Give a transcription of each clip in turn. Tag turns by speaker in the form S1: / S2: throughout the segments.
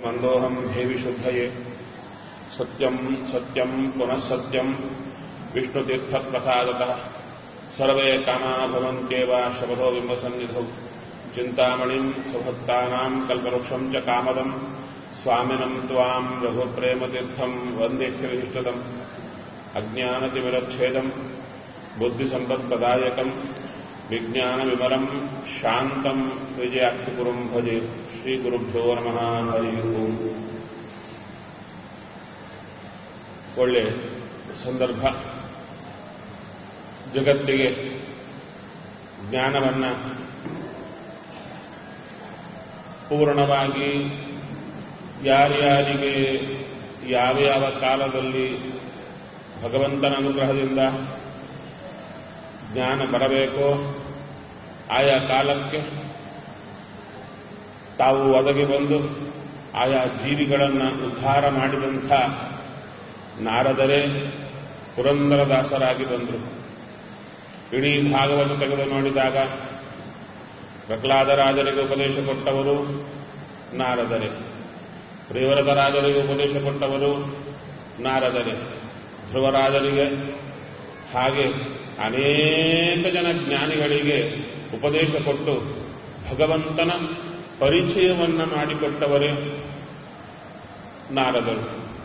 S1: ಮಂದೋಹಂ ದೇವಿ ಶುದ್ಧಯೇ ಸತ್ಯಂ ಸತ್ಯಂ ಪುನಃ ಸತ್ಯಂ ವಿಷ್ಣುತೀರ್ಥಪ್ರಸಾದತಃ ಸರ್ವೇ ಕಾಮಾ ಭವಂತ್ಯೇವ ಶಬದೋ ಬಿಂಬಸನ್ನಿಧೌ ಚಿಂತಾಮಣಿಂ ಸ್ವಭಕ್ತಾನಾಂ ಕಲ್ಪವೃಕ್ಷಂ ಚ ಕಾಮದಂ ಸ್ವಾಮಿನಂ ತ್ವಾಂ ರಘುಪ್ರೇಮತೀರ್ಥಂ ವಂದೇಹ್ಯವಿಹಿಷ್ಟದಂ ಅಜ್ಞಾನತಿಮಿರಚ್ಛೇದಂ ಬುದ್ಧಿಸಂಪತ್ಪ್ರದಾಯಕಂ ವಿಜ್ಞಾನವಿಮಲಂ ಶಾಂತಂ ವಿಜಯಾಕ್ಷಿಪುರಂ ಭಜೆ ಶ್ರೀಗುರುಭ್ಯೋ ನಮಃ ಹರಿ ಓಂ ಒಳ್ಳೆ ಸಂದರ್ಭ ಜಗತ್ತಿಗೆ ಜ್ಞಾನವನ್ನ ಪೂರ್ಣವಾಗಿ ಯಾರ್ಯಾರಿಗೆ ಯಾವ ಯಾವ ಕಾಲದಲ್ಲಿ ಭಗವಂತನ ಅನುಗ್ರಹದಿಂದ ಜ್ಞಾನ ಬರಬೇಕೋ ಆಯಾ ಕಾಲಕ್ಕೆ ತಾವು ಒದಗಿ ಬಂದು ಆಯಾ ಜೀವಿಗಳನ್ನು ಉದ್ಧಾರ ಮಾಡಿದಂಥ ನಾರದರೇ ಪುರಂದರದಾಸರಾಗಿ ಬಂದರು ಇಡೀ ಭಾಗವನ್ನು ತೆಗೆದು ನೋಡಿದಾಗ ಪ್ರಹ್ಲಾದರಾಜರಿಗೆ ಉಪದೇಶ ಕೊಟ್ಟವರು ನಾರದರೇ ಪ್ರಿಯವರದರಾಜರಿಗೆ ಉಪದೇಶ ಕೊಟ್ಟವರು ನಾರದರೇ ಧ್ರುವರಾಜರಿಗೆ ಹಾಗೆ ಅನೇಕ ಜನ ಜ್ಞಾನಿಗಳಿಗೆ ಉಪದೇಶ ಕೊಟ್ಟು ಭಗವಂತನ ಪರಿಚಯವನ್ನ ಮಾಡಿಕೊಟ್ಟವರೇ ನಾರದರು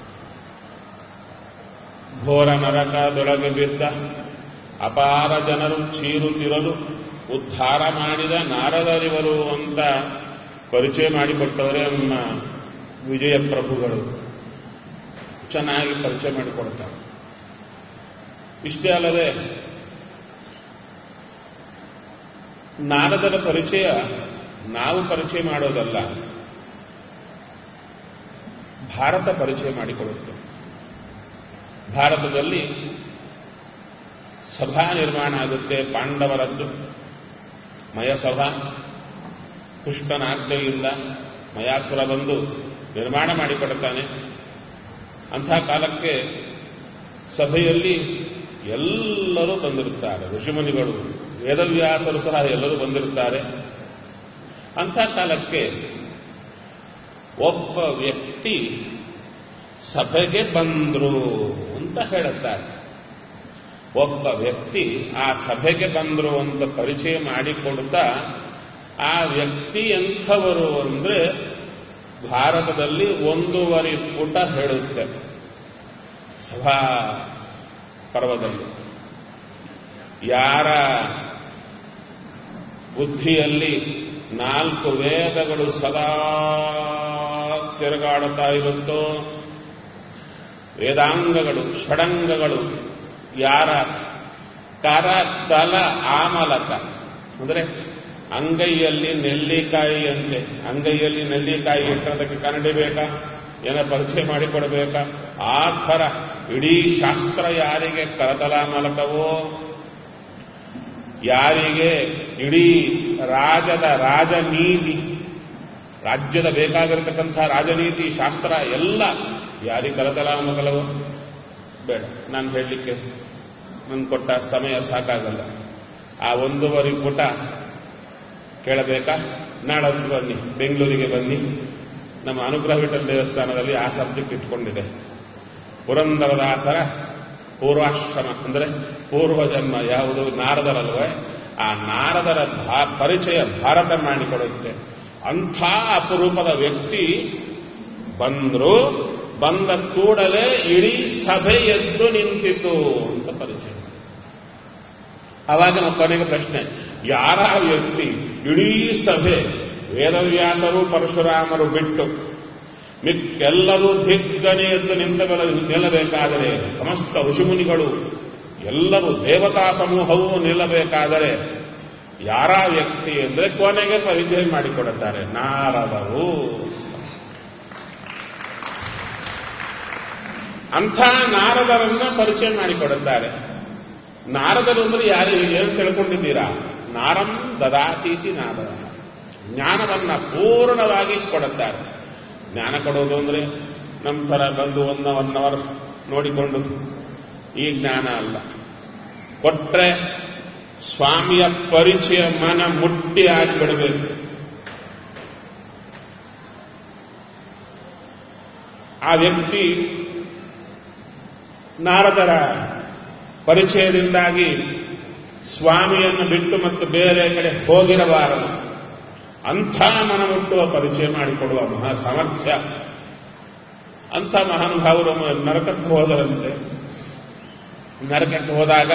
S1: ಘೋರ ನರಕದೊಳಗೆ ಬಿದ್ದ ಅಪಾರ ಜನರು ಚೀರುತ್ತಿರಲು ಉದ್ಧಾರ ಮಾಡಿದ ನಾರದರಿವರು ಅಂತ ಪರಿಚಯ ಮಾಡಿಕೊಟ್ಟವರೇ ನಮ್ಮ ವಿಜಯ ಪ್ರಭುಗಳು ಚೆನ್ನಾಗಿ ಪರಿಚಯ ಮಾಡಿಕೊಡ್ತಾರೆ ಇಷ್ಟೇ ಅಲ್ಲದೆ ನಾರದರ ಪರಿಚಯ ನಾವು ಪರಿಚಯ ಮಾಡೋದಲ್ಲ ಭಾರತ ಪರಿಚಯ ಮಾಡಿಕೊಡುತ್ತೆ ಭಾರತದಲ್ಲಿ ಸಭಾ ನಿರ್ಮಾಣ ಆಗುತ್ತೆ ಪಾಂಡವರದ್ದು ಮಯಸಭಾ ಕೃಷ್ಣನ ಆಜ್ಞೆಯಿಂದ ಮಯಾಸುರ ಬಂದು ನಿರ್ಮಾಣ ಮಾಡಿಕೊಡುತ್ತಾನೆ ಅಂಥ ಕಾಲಕ್ಕೆ ಸಭೆಯಲ್ಲಿ ಎಲ್ಲರೂ ಬಂದಿರುತ್ತಾರೆ ಋಷಿಮುನಿಗಳು ವೇದವ್ಯಾಸರು ಸಹ ಎಲ್ಲರೂ ಬಂದಿರುತ್ತಾರೆ ಅಂಥ ಕಾಲಕ್ಕೆ ಒಬ್ಬ ವ್ಯಕ್ತಿ ಸಭೆಗೆ ಬಂದ್ರು ಅಂತ ಹೇಳುತ್ತಾರೆ ಒಬ್ಬ ವ್ಯಕ್ತಿ ಆ ಸಭೆಗೆ ಬಂದ್ರು ಅಂತ ಪರಿಚಯ ಮಾಡಿಕೊಡ್ತಾ ಆ ವ್ಯಕ್ತಿ ಎಂಥವರು ಅಂದ್ರೆ ಭಾರತದಲ್ಲಿ ಒಂದೂವರೆ ಪುಟ ಹೇಳುತ್ತೆ ಸಭಾ ಪರ್ವದಲ್ಲಿ ಯಾರ ಬುದ್ಧಿಯಲ್ಲಿ ನಾಲ್ಕು ವೇದಗಳು ಸದಾ ತಿರುಗಾಡುತ್ತಾ ಇರುತ್ತೋ ವೇದಾಂಗಗಳು ಷಡಂಗಗಳು ಯಾರ ಕರ ತಲ ಆಮಲಕ ಅಂದ್ರೆ ಅಂಗೈಯಲ್ಲಿ ನೆಲ್ಲಿಕಾಯಿ ಅಂತೆ ಅಂಗೈಯಲ್ಲಿ ನೆಲ್ಲಿಕಾಯಿ ಇಟ್ಟದಕ್ಕೆ ಕನ್ನಡಿ ಬೇಕಾ ಏನ ಪರಿಚಯ ಮಾಡಿಕೊಡ್ಬೇಕಾ ಆ ಥರ ಇಡೀ ಶಾಸ್ತ್ರ ಯಾರಿಗೆ ಕರತಲ ಮಲಕವೋ ಯಾರಿಗೆ ಇಡೀ ರಾಜದ ರಾಜನೀತಿ ರಾಜ್ಯದ ಬೇಕಾಗಿರತಕ್ಕಂಥ ರಾಜನೀತಿ ಶಾಸ್ತ್ರ ಎಲ್ಲ ಯಾರಿಗೆ ಕರತಲಾಮಕಲವೋ ಬೇಡ ನಾನು ಹೇಳಲಿಕ್ಕೆ ನನ್ ಕೊಟ್ಟ ಸಮಯ ಸಾಕಾಗಲ್ಲ ಆ ಒಂದೂವರೆ ಪುಟ ಕೇಳಬೇಕಾ ನಾಡೊಂದು ಬನ್ನಿ ಬೆಂಗಳೂರಿಗೆ ಬನ್ನಿ ನಮ್ಮ ಅನುಗ್ರಹ ವಿಠಲ ದೇವಸ್ಥಾನದಲ್ಲಿ ಆ ಸಬ್ಜೆಕ್ಟ್ ಇಟ್ಕೊಂಡಿದೆ ಪುರಂದರದಾಸರ ಪೂರ್ವಾಶ್ರಮ ಅಂದ್ರೆ ಪೂರ್ವಜನ್ಮ ಯಾವುದು ನಾರದರಲ್ವೇ ಆ ನಾರದರ ಪರಿಚಯ ಭಾರತ ಮಾಡಿಕೊಡುತ್ತೆ ಅಂಥ ಅಪರೂಪದ ವ್ಯಕ್ತಿ ಬಂದ್ರು ಬಂದ ಕೂಡಲೇ ಇಡೀ ಸಭೆ ಎದ್ದು ನಿಂತಿತು ಅಂತ ಪರಿಚಯ ಅವಾಗ ನಮ್ಮ ಕೊನೆಗೆ ಪ್ರಶ್ನೆ ಯಾರ ವ್ಯಕ್ತಿ ಇಡೀ ಸಭೆ ವೇದವ್ಯಾಸರು ಪರಶುರಾಮರು ಬಿಟ್ಟು ಮಿಕ್ಕೆಲ್ಲರೂ ದಿಗ್ಗನೆ ಎದ್ದು ನಿಂತಗಳು ನಿಲ್ಲಬೇಕಾದರೆ ಸಮಸ್ತ ಋಷಿಮುನಿಗಳು ಎಲ್ಲರೂ ದೇವತಾ ಸಮೂಹವೂ ನಿಲ್ಲಬೇಕಾದರೆ ಯಾರ ವ್ಯಕ್ತಿ ಅಂದ್ರೆ ಕೊನೆಗೆ ಪರಿಚಯ ಮಾಡಿಕೊಡುತ್ತಾರೆ ನಾರದರು ಅಂಥ ನಾರದರನ್ನ ಪರಿಚಯ ಮಾಡಿಕೊಡುತ್ತಾರೆ ನಾರದರು ಅಂದ್ರೆ ಯಾರು ಏನು ತಿಳ್ಕೊಂಡಿದ್ದೀರಾ ನಾರಂ ದದಾತೀತಿ ನಾರದ ಜ್ಞಾನವನ್ನ ಪೂರ್ಣವಾಗಿ ಕೊಡುತ್ತಾರೆ ಜ್ಞಾನ ಕೊಡೋದು ಅಂದ್ರೆ ನಮ್ಮ ಥರ ಬಂದು ಒನ್ ಒನ್ ಅವರ್ ನೋಡಿಕೊಂಡು ಈ ಜ್ಞಾನ ಅಲ್ಲ ಕೊಟ್ರೆ ಸ್ವಾಮಿಯ ಪರಿಚಯ ಮನ ಮುಟ್ಟಿ ಆಗಿಬಿಡಬೇಕು ಆ ವ್ಯಕ್ತಿ ನಾರದರ ಪರಿಚಯದಿಂದಾಗಿ ಸ್ವಾಮಿಯನ್ನು ಬಿಟ್ಟು ಮತ್ತು ಬೇರೆ ಕಡೆ ಹೋಗಿರಬಾರದು ಅಂಥ ಮನಮುಟ್ಟುವ ಪರಿಚಯ ಮಾಡಿಕೊಡುವ ಮಹಾ ಸಾಮರ್ಥ್ಯ ಅಂಥ ಮಹಾನುಭಾವರು ನರಕಕ್ಕೆ ಹೋದರಂತೆ ನರಕಕ್ಕೆ ಹೋದಾಗ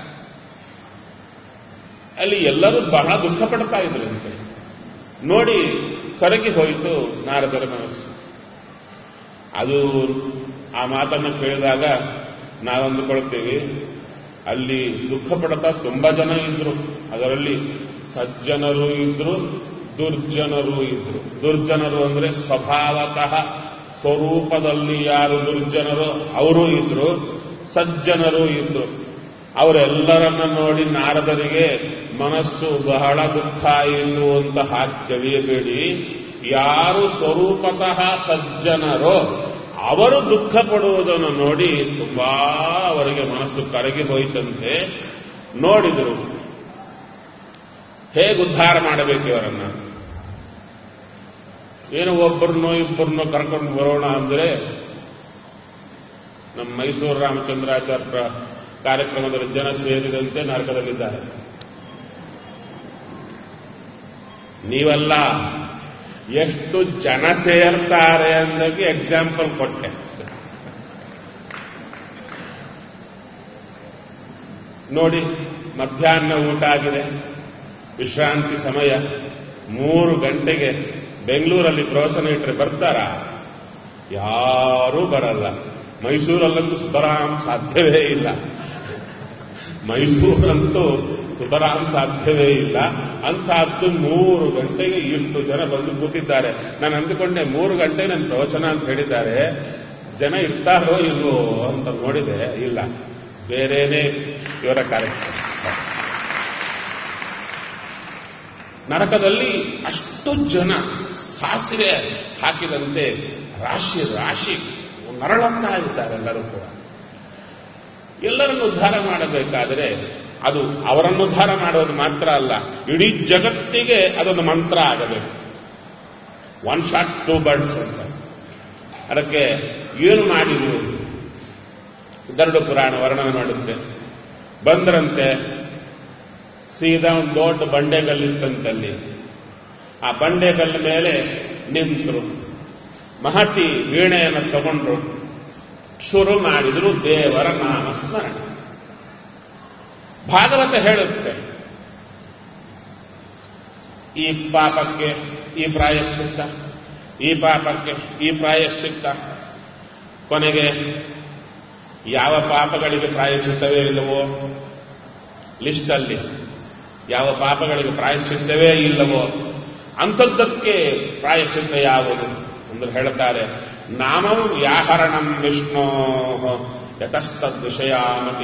S1: ಅಲ್ಲಿ ಎಲ್ಲರೂ ಬಹಳ ದುಃಖ ಪಡ್ತಾ ಇದ್ರಂತೆ ನೋಡಿ ಕರಗಿ ಹೋಯಿತು ನಾರದರ ಮನಸ್ಸು ಅದು ಆ ಮಾತನ್ನು ಕೇಳಿದಾಗ ನಾವಂದುಕೊಳ್ತೀವಿ ಅಲ್ಲಿ ದುಃಖ ಪಡ್ತಾ ತುಂಬಾ ಜನ ಇದ್ರು ಅದರಲ್ಲಿ ಸಜ್ಜನರು ಇದ್ರು ದುರ್ಜನರು ಇದ್ರು ದುರ್ಜನರು ಅಂದ್ರೆ ಸ್ವಭಾವತಃ ಸ್ವರೂಪದಲ್ಲಿ ಯಾರು ದುರ್ಜನರು ಅವರು ಇದ್ರು ಸಜ್ಜನರು ಇದ್ರು ಅವರೆಲ್ಲರನ್ನ ನೋಡಿ ನಾರದರಿಗೆ ಮನಸ್ಸು ಬಹಳ ದುಃಖ ಎನ್ನುವಂತಹ ತಿಳಿಯಬೇಡಿ ಯಾರು ಸ್ವರೂಪತಃ ಸಜ್ಜನರೋ ಅವರು ದುಃಖ ಪಡುವುದನ್ನು ನೋಡಿ ತುಂಬಾ ಅವರಿಗೆ ಮನಸ್ಸು ಕರಗಿ ಹೋಯಿತಂತೆ ನೋಡಿದರು ಹೇಗೆ ಉದ್ಧಾರ ಮಾಡಬೇಕು ಇವರನ್ನ ಏನು ಒಬ್ಬರನ್ನೋ ಇಬ್ಬರನ್ನೋ ಕರ್ಕೊಂಡು ಬರೋಣ ಅಂದ್ರೆ ನಮ್ಮ ಮೈಸೂರು ರಾಮಚಂದ್ರಾಚಾರ್ಯ ಕಾರ್ಯಕ್ರಮದಲ್ಲಿ ಜನ ಸೇರಿದಂತೆ ನರಕದಲ್ಲಿದ್ದಾರೆ ನೀವಲ್ಲ ಎಷ್ಟು ಜನ ಸೇರ್ತಾರೆ ಅನ್ನೋಕೆ ಎಕ್ಸಾಂಪಲ್ ಕೊಟ್ಟೆ ನೋಡಿ ಮಧ್ಯಾಹ್ನ ಊಟ ಆಗಿದೆ ವಿಶ್ರಾಂತಿ ಸಮಯ ಮೂರು ಗಂಟೆಗೆ ಬೆಂಗಳೂರಲ್ಲಿ ಪ್ರವಚನ ಇಟ್ಟರೆ ಬರ್ತಾರಾ ಯಾರೂ ಬರಲ್ಲ ಮೈಸೂರಲ್ಲಂತೂ ಸುಬ್ಬರಾಮ್ ಸಾಧ್ಯವೇ ಇಲ್ಲ ಮೈಸೂರಂತೂ ಸುಬ್ಬರಾಮ್ ಸಾಧ್ಯವೇ ಇಲ್ಲ ಅಂತಹದ್ದು ಮೂರು ಗಂಟೆಗೆ ಇಷ್ಟು ಜನ ಬಂದು ಕೂತಿದ್ದಾರೆ ನಾನು ಅಂದುಕೊಂಡೆ ಮೂರು ಗಂಟೆ ನನ್ನ ಪ್ರವಚನ ಅಂತ ಹೇಳಿದ್ದಾರೆ ಜನ ಇರ್ತಾರೋ ಇಲ್ವೋ ಅಂತ ನೋಡಿದೆ ಇಲ್ಲ ಬೇರೆನೇ ಇವರ ಕಾರ್ಯಕ್ರಮ ನರಕದಲ್ಲಿ ಅಷ್ಟು ಜನ ಸಾಸಿವೆ ಹಾಕಿದಂತೆ ರಾಶಿ ರಾಶಿ ನರಳುತ್ತಾ ಇದ್ದಾರೆ ಎಲ್ಲರೂ ಕೂಡ ಎಲ್ಲರನ್ನು ಉದ್ಧಾರ ಮಾಡಬೇಕಾದರೆ ಅದು ಅವರನ್ನು ಉದ್ಧಾರ ಮಾಡೋದು ಮಾತ್ರ ಅಲ್ಲ ಇಡೀ ಜಗತ್ತಿಗೆ ಅದೊಂದು ಮಂತ್ರ ಆಗಬೇಕು ಒನ್ ಶಾಟ್ ಟೂ ಬರ್ಡ್ಸ್ ಅಂತ ಅದಕ್ಕೆ ಏನು ಮಾಡಿದ್ರು ಗರುಡು ಪುರಾಣ ವರ್ಣನೆ ಮಾಡುತ್ತೆ ಬಂದ್ರಂತೆ ಸೀದಾ ಒಂದು ದೊಡ್ಡ ಬಂಡೆಗಲ್ಲಿತ್ತಂತಲ್ಲಿ ಆ ಬಂಡೆಗಲ್ಲ ಮೇಲೆ ನಿಂತರು ಮಹತಿ ವೀಣೆಯನ್ನು ತಗೊಂಡ್ರು ಶುರು ಮಾಡಿದ್ರು ದೇವರ ನಾಮಸ್ಮರಣೆ ಭಾಗವತ ಹೇಳುತ್ತೆ ಈ ಪಾಪಕ್ಕೆ ಈ ಪ್ರಾಯಶ್ಚಿತ್ತ ಈ ಪಾಪಕ್ಕೆ ಈ ಪ್ರಾಯಶ್ಚಿತ್ತ ಕೊನೆಗೆ ಯಾವ ಪಾಪಗಳಿಗೆ ಪ್ರಾಯಶ್ಚಿತ್ತವೇ ಇಲ್ಲವೋ ಲಿಸ್ಟಲ್ಲಿ ಯಾವ ಪಾಪಗಳಿಗೆ ಪ್ರಾಯಶ್ಚಿತ್ತವೇ ಇಲ್ಲವೋ ಅಂಥದ್ದಕ್ಕೆ ಪ್ರಾಯಶ್ಚಿತ್ತ ಯಾವುದು ಅಂದ್ರೆ ಹೇಳ್ತಾರೆ ನಾಮಂ ವ್ಯಾಹರಣಂ ವಿಷ್ಣೋ ಯತಸ್ತದ್ ವಿಷಯಾಮತಿ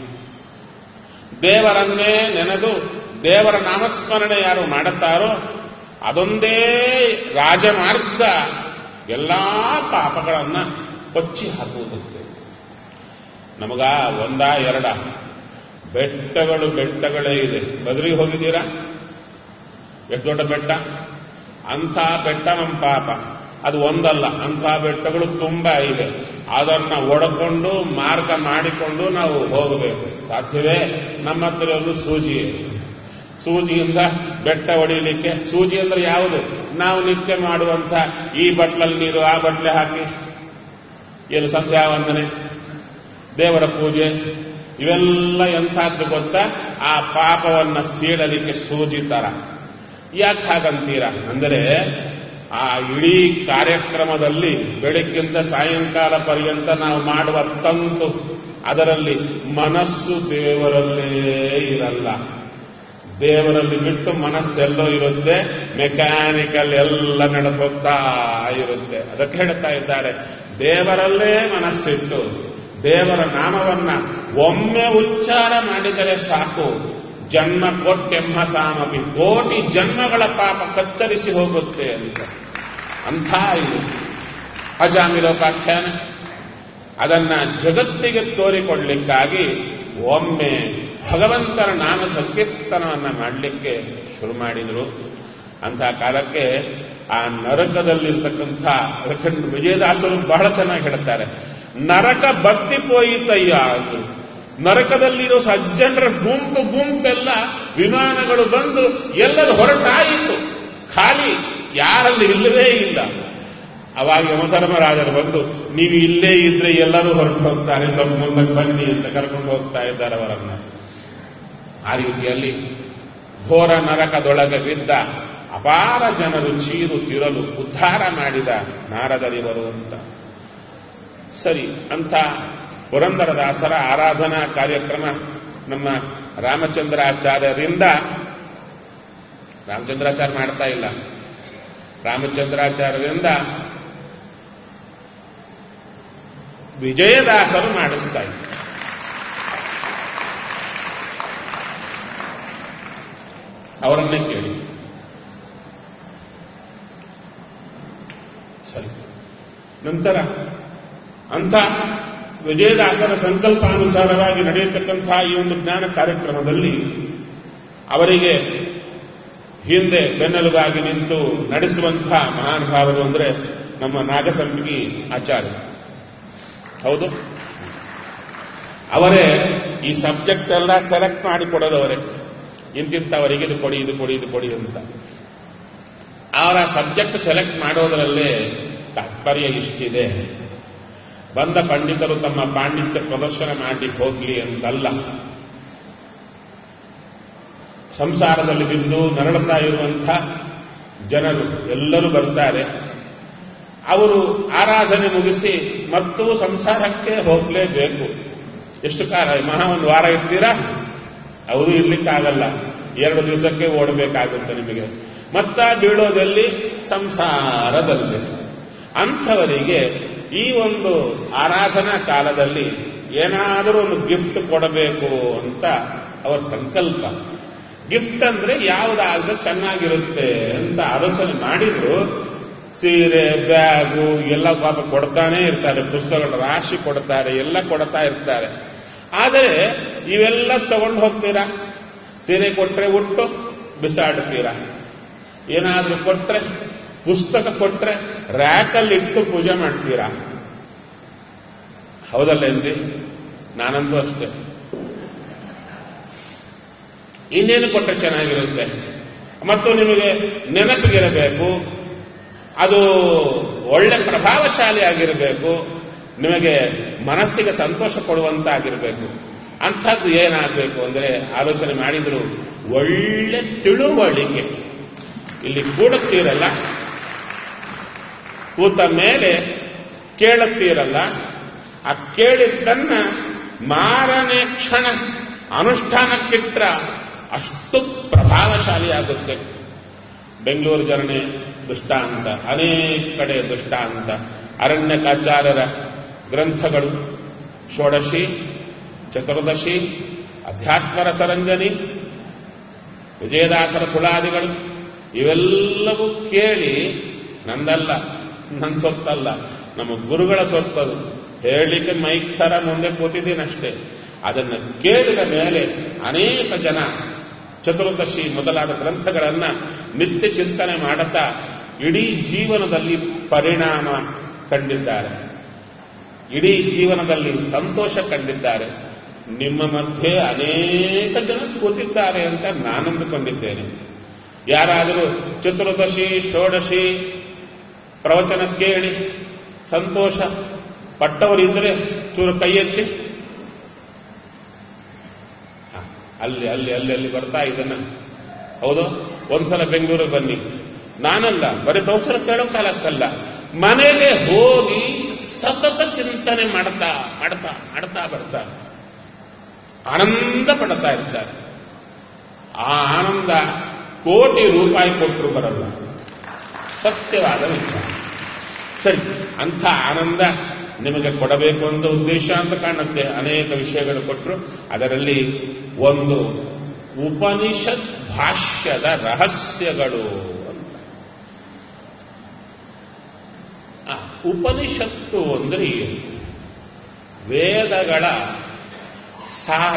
S1: ದೇವರನ್ನೇ ನೆನೆದು ದೇವರ ನಾಮಸ್ಮರಣೆ ಯಾರು ಮಾಡುತ್ತಾರೋ ಅದೊಂದೇ ರಾಜಮಾರ್ಗ ಎಲ್ಲಾ ಪಾಪಗಳನ್ನ ಕೊಚ್ಚಿ ಹಾಕುವುದಂತೆ ನಮಗ ಒಂದ ಎರಡ ಬೆಟ್ಟಗಳು ಬೆಟ್ಟಗಳೇ ಇದೆ ಬದಲಿಗೆ ಹೋಗಿದ್ದೀರಾ ಎಷ್ಟು ದೊಡ್ಡ ಬೆಟ್ಟ ಅಂಥ ಬೆಟ್ಟ ನಮ್ಮ ಪಾಪ ಅದು ಒಂದಲ್ಲ ಅಂಥ ಬೆಟ್ಟಗಳು ತುಂಬಾ ಇವೆ ಅದನ್ನ ಒಡಕೊಂಡು ಮಾರ್ಗ ಮಾಡಿಕೊಂಡು ನಾವು ಹೋಗಬೇಕು ಸಾಧ್ಯವೇ ನಮ್ಮ ಹತ್ರ ಇರೋದು ಸೂಜಿ ಸೂಜಿಯಿಂದ ಬೆಟ್ಟ ಹೊಡಿಲಿಕ್ಕೆ ಸೂಜಿ ಅಂದ್ರೆ ಯಾವುದು ನಾವು ನಿತ್ಯ ಮಾಡುವಂತ ಈ ಬಟ್ಲಲ್ಲಿ ನೀರು ಆ ಬಟ್ಲೆ ಹಾಕಿ ಏನು ಸಂಧ್ಯಾ ವಂದನೆ ದೇವರ ಪೂಜೆ ಇವೆಲ್ಲ ಎಂಥದ್ದು ಗೊತ್ತಾ ಆ ಪಾಪವನ್ನ ಸೀಳಲಿಕ್ಕೆ ಸೂಜಿ ತರ ಯಾಕೆ ಹಾಗಂತೀರ ಅಂದರೆ ಆ ಇಡೀ ಕಾರ್ಯಕ್ರಮದಲ್ಲಿ ಬೆಳಗ್ಗಿಂದ ಸಾಯಂಕಾಲ ಪರ್ಯಂತ ನಾವು ಮಾಡುವ ತಂತು ಅದರಲ್ಲಿ ಮನಸ್ಸು ದೇವರಲ್ಲೇ ಇರಲ್ಲ ದೇವರಲ್ಲಿ ಬಿಟ್ಟು ಮನಸ್ಸೆಲ್ಲೋ ಇರುತ್ತೆ ಮೆಕ್ಯಾನಿಕಲ್ ಎಲ್ಲ ನಡೆದೋಗ್ತಾ ಇರುತ್ತೆ ಅದಕ್ಕೆ ಹೇಳ್ತಾ ಇದ್ದಾರೆ ದೇವರಲ್ಲೇ ಮನಸ್ಸಿಟ್ಟು ದೇವರ ನಾಮವನ್ನ ಒಮ್ಮೆ ಉಚ್ಚಾರ ಮಾಡಿದರೆ ಸಾಕು ಜನ್ಮ ಕೋಟ್ಯಂಹ ಸಾಮಪಿ ಕೋಟಿ ಜನ್ಮಗಳ ಪಾಪ ಕತ್ತರಿಸಿ ಹೋಗುತ್ತೆ ಅಂತ ಅಂಥ ಇದು ಅಜಾಮಿಲೋಪಾಖ್ಯಾನ ಅದನ್ನ ಜಗತ್ತಿಗೆ ತೋರಿಕೊಡ್ಲಿಕ್ಕಾಗಿ ಒಮ್ಮೆ ಭಗವಂತನ ನಾಮ ಸಂಕೀರ್ತನವನ್ನ ಮಾಡಲಿಕ್ಕೆ ಶುರು ಮಾಡಿದ್ರು ಅಂಥ ಕಾಲಕ್ಕೆ ಆ ನರಕದಲ್ಲಿರ್ತಕ್ಕಂಥ ಅದಕ್ಕೆ ವಿಜಯದಾಸರು ಬಹಳ ಚೆನ್ನಾಗಿ ಹೇಳುತ್ತಾರೆ ನರಕ ಬತ್ತಿ ಪೋಯಿತಯ್ಯ ಅಂದ್ರು ನರಕದಲ್ಲಿರೋ ಸಜ್ಜನರ ಗುಂಪು ಗುಂಪೆಲ್ಲ ವಿಮಾನಗಳು ಬಂದು ಎಲ್ಲರೂ ಹೊರಟಾಯಿತು ಖಾಲಿ ಯಾರಲ್ಲಿ ಇಲ್ಲವೇ ಇಲ್ಲ ಅವಾಗ ಯಮಧರ್ಮರಾಜರು ಬಂದು ನೀವು ಇಲ್ಲೇ ಇದ್ರೆ ಎಲ್ಲರೂ ಹೊರಟು ಹೋಗ್ತಾರೆ ಸ್ವಲ್ಪ ಮುಂದಕ್ಕೆ ಬನ್ನಿ ಅಂತ ಕರ್ಕೊಂಡು ಹೋಗ್ತಾ ಇದ್ದಾರೆ ಅವರನ್ನ ಆ ರೀತಿಯಲ್ಲಿ ಘೋರ ನರಕದೊಳಗೆ ಬಿದ್ದ ಅಪಾರ ಜನರು ಚೀರು ತಿರಲು ಉದ್ಧಾರ ಮಾಡಿದ ನಾರದರಿವರು ಅಂತ ಸರಿ ಅಂತ ಪುರಂದರದಾಸರ ಆರಾಧನಾ ಕಾರ್ಯಕ್ರಮ ನಮ್ಮ ರಾಮಚಂದ್ರಾಚಾರ್ಯರಿಂದ ರಾಮಚಂದ್ರಾಚಾರ್ಯ ಮಾಡ್ತಾ ಇಲ್ಲ ರಾಮಚಂದ್ರಾಚಾರ್ಯರಿಂದ ವಿಜಯದಾಸರು ಮಾಡಿಸ್ತಾ ಇದ್ದಾರೆ ಅವರನ್ನೇ ಕೇಳಿ ಸರಿ ನಂತರ ಅಂಥ ವಿಜಯದಾಸರ ಸಂಕಲ್ಪಾನುಸಾರವಾಗಿ ನಡೆಯತಕ್ಕಂತಹ ಈ ಒಂದು ಜ್ಞಾನ ಕಾರ್ಯಕ್ರಮದಲ್ಲಿ ಅವರಿಗೆ ಹಿಂದೆ ಬೆನ್ನೆಲುಬಾಗಿ ನಿಂತು ನಡೆಸುವಂತಹ ಮಹಾನುಭಾವರು ಅಂದರೆ ನಮ್ಮ ನಾಗಸಂಪಿಗಿ ಆಚಾರ್ಯ ಹೌದು ಅವರೇ ಈ ಸಬ್ಜೆಕ್ಟ್ ಎಲ್ಲ ಸೆಲೆಕ್ಟ್ ಮಾಡಿ ಕೊಡೋದವರೇ ಇಂತಿಂತವರಿಗೆ ಇದು ಕೊಡಿ ಇದು ಕೊಡಿ ಇದು ಕೊಡಿ ಅಂತ ಅವರ ಸಬ್ಜೆಕ್ಟ್ ಸೆಲೆಕ್ಟ್ ಮಾಡೋದರಲ್ಲೇ ತಾತ್ಪರ್ಯ ಇಷ್ಟಿದೆ ಬಂದ ಪಂಡಿತರು ತಮ್ಮ ಪಾಂಡಿತ್ಯ ಪ್ರದರ್ಶನ ಮಾಡಿ ಹೋಗ್ಲಿ ಅಂತಲ್ಲ ಸಂಸಾರದಲ್ಲಿ ಬಿದ್ದು ನರಳುತ್ತಾ ಇರುವಂಥ ಜನರು ಎಲ್ಲರೂ ಬರ್ತಾರೆ ಅವರು ಆರಾಧನೆ ಮುಗಿಸಿ ಮತ್ತು ಸಂಸಾರಕ್ಕೆ ಹೋಗಲೇಬೇಕು ಎಷ್ಟು ಕಾಲ ಮಹಾ ಒಂದು ವಾರ ಇರ್ತೀರಾ ಅವರು ಇರ್ಲಿಕ್ಕಾಗಲ್ಲ ಎರಡು ದಿವಸಕ್ಕೆ ಓಡಬೇಕಾಗುತ್ತೆ ನಿಮಗೆ ಮತ್ತ ಬೀಳೋದಲ್ಲಿ ಸಂಸಾರದಲ್ಲಿ ಅಂಥವರಿಗೆ ಈ ಒಂದು ಆರಾಧನಾ ಕಾಲದಲ್ಲಿ ಏನಾದರೂ ಒಂದು ಗಿಫ್ಟ್ ಕೊಡಬೇಕು ಅಂತ ಅವರ ಸಂಕಲ್ಪ ಗಿಫ್ಟ್ ಅಂದ್ರೆ ಯಾವುದಾದ್ರೂ ಚೆನ್ನಾಗಿರುತ್ತೆ ಅಂತ ಆಲೋಚನೆ ಮಾಡಿದ್ರು ಸೀರೆ ಬ್ಯಾಗು ಎಲ್ಲ ಪಾಪ ಕೊಡ್ತಾನೆ ಇರ್ತಾರೆ ಪುಸ್ತಕಗಳ ರಾಶಿ ಕೊಡ್ತಾರೆ ಎಲ್ಲ ಕೊಡ್ತಾ ಇರ್ತಾರೆ ಆದರೆ ಇವೆಲ್ಲ ತಗೊಂಡು ಹೋಗ್ತೀರಾ ಸೀರೆ ಕೊಟ್ರೆ ಉಟ್ಟು ಬಿಸಾಡ್ತೀರಾ ಏನಾದ್ರೂ ಕೊಟ್ರೆ ಪುಸ್ತಕ ಕೊಟ್ರೆ ರ್ಯಾಕಲ್ಲಿ ಇಟ್ಟು ಪೂಜೆ ಮಾಡ್ತೀರಾ ಹೌದಲ್ಲೇನ್ರಿ ನಾನಂತೂ ಅಷ್ಟೇ ಇನ್ನೇನು ಕೊಟ್ಟರೆ ಚೆನ್ನಾಗಿರುತ್ತೆ ಮತ್ತು ನಿಮಗೆ ನೆನಪಿಗಿರಬೇಕು ಅದು ಒಳ್ಳೆ ಪ್ರಭಾವಶಾಲಿ ಆಗಿರಬೇಕು ನಿಮಗೆ ಮನಸ್ಸಿಗೆ ಸಂತೋಷ ಕೊಡುವಂತಾಗಿರಬೇಕು ಅಂಥದ್ದು ಏನಾಗಬೇಕು ಅಂದರೆ ಆಲೋಚನೆ ಮಾಡಿದ್ರು ಒಳ್ಳೆ ತಿಳುವಳಿಕೆ ಇಲ್ಲಿ ಕೂಡುತ್ತೀರಲ್ಲ ಕೂತ ಮೇಲೆ ಕೇಳುತ್ತೀರಲ್ಲ ಆ ಕೇಳಿದ್ದನ್ನ ಮಾರನೇ ಕ್ಷಣ ಅನುಷ್ಠಾನಕ್ಕಿಟ್ರ ಅಷ್ಟು ಪ್ರಭಾವಶಾಲಿಯಾಗುತ್ತೆ ಬೆಂಗಳೂರು ಜನನೆ ದೃಷ್ಟಾಂತ ಅನೇಕ ಕಡೆ ದೃಷ್ಟಾಂತ ಅರಣ್ಯಕಾಚಾರ್ಯರ ಗ್ರಂಥಗಳು ಷೋಡಶಿ ಚತುರ್ದಶಿ ಅಧ್ಯಾತ್ಮರ ಸರಂಜನಿ ವಿಜಯದಾಸರ ಸುಳಾದಿಗಳು ಇವೆಲ್ಲವೂ ಕೇಳಿ ನಂದಲ್ಲ ನನ್ನ ಸೊತ್ತಲ್ಲ ನಮ್ಮ ಗುರುಗಳ ಸೊತ್ತದು ಹೇಳಲಿಕ್ಕೆ ಮೈಕ್ ತರ ಮುಂದೆ ಕೂತಿದ್ದೀನಷ್ಟೇ ಅದನ್ನು ಕೇಳಿದ ಮೇಲೆ ಅನೇಕ ಜನ ಚತುರ್ದಶಿ ಮೊದಲಾದ ಗ್ರಂಥಗಳನ್ನ ನಿತ್ಯ ಚಿಂತನೆ ಮಾಡುತ್ತಾ ಇಡೀ ಜೀವನದಲ್ಲಿ ಪರಿಣಾಮ ಕಂಡಿದ್ದಾರೆ ಇಡೀ ಜೀವನದಲ್ಲಿ ಸಂತೋಷ ಕಂಡಿದ್ದಾರೆ ನಿಮ್ಮ ಮಧ್ಯೆ ಅನೇಕ ಜನ ಕೂತಿದ್ದಾರೆ ಅಂತ ನಾನಂದುಕೊಂಡಿದ್ದೇನೆ ಯಾರಾದರೂ ಚತುರ್ದಶಿ ಷೋಡಶಿ ಪ್ರವಚನ ಕೇಳಿ ಸಂತೋಷ ಪಟ್ಟವರಿದ್ದರೆ ಚೂರು ಕೈ ಎತ್ತಿ ಹ, ಅಲ್ಲಿ ಅಲ್ಲಿ ಅಲ್ಲಿ ಅಲ್ಲಿ ಬರ್ತಾ ಇದನ್ನ ಹೌದು ಒಂದ್ಸಲ ಬೆಂಗಳೂರಿಗೆ ಬನ್ನಿ ನಾನಲ್ಲ ಬರೀ ಪ್ರವಚನ ಕೇಳೋ ಕಾಲಕ್ಕಲ್ಲ ಮನೆಗೆ ಹೋಗಿ ಸತತ ಚಿಂತನೆ ಮಾಡ್ತಾ ಮಾಡ್ತಾ ಮಾಡ್ತಾ ಬರ್ತಾ ಆನಂದ ಪಡ್ತಾ ಇರ್ತಾರೆ ಆ ಆನಂದ ಕೋಟಿ ರೂಪಾಯಿ ಕೊಟ್ಟರು ಬರಲ್ಲ ಸತ್ಯವಾದ ವಿಚಾರ ಸರಿ ಅಂಥ ಆನಂದ ನಿಮಗೆ ಕೊಡಬೇಕು ಅಂತ ಉದ್ದೇಶ ಅಂತ ಕಾಣುತ್ತೆ ಅನೇಕ ವಿಷಯಗಳು ಕೊಟ್ಟರು ಅದರಲ್ಲಿ ಒಂದು ಉಪನಿಷತ್ ಭಾಷ್ಯದ ರಹಸ್ಯಗಳು ಅಂತ ಆ, ಉಪನಿಷತ್ತು ಅಂದ್ರೆ ಏನು ವೇದಗಳ ಸಾರ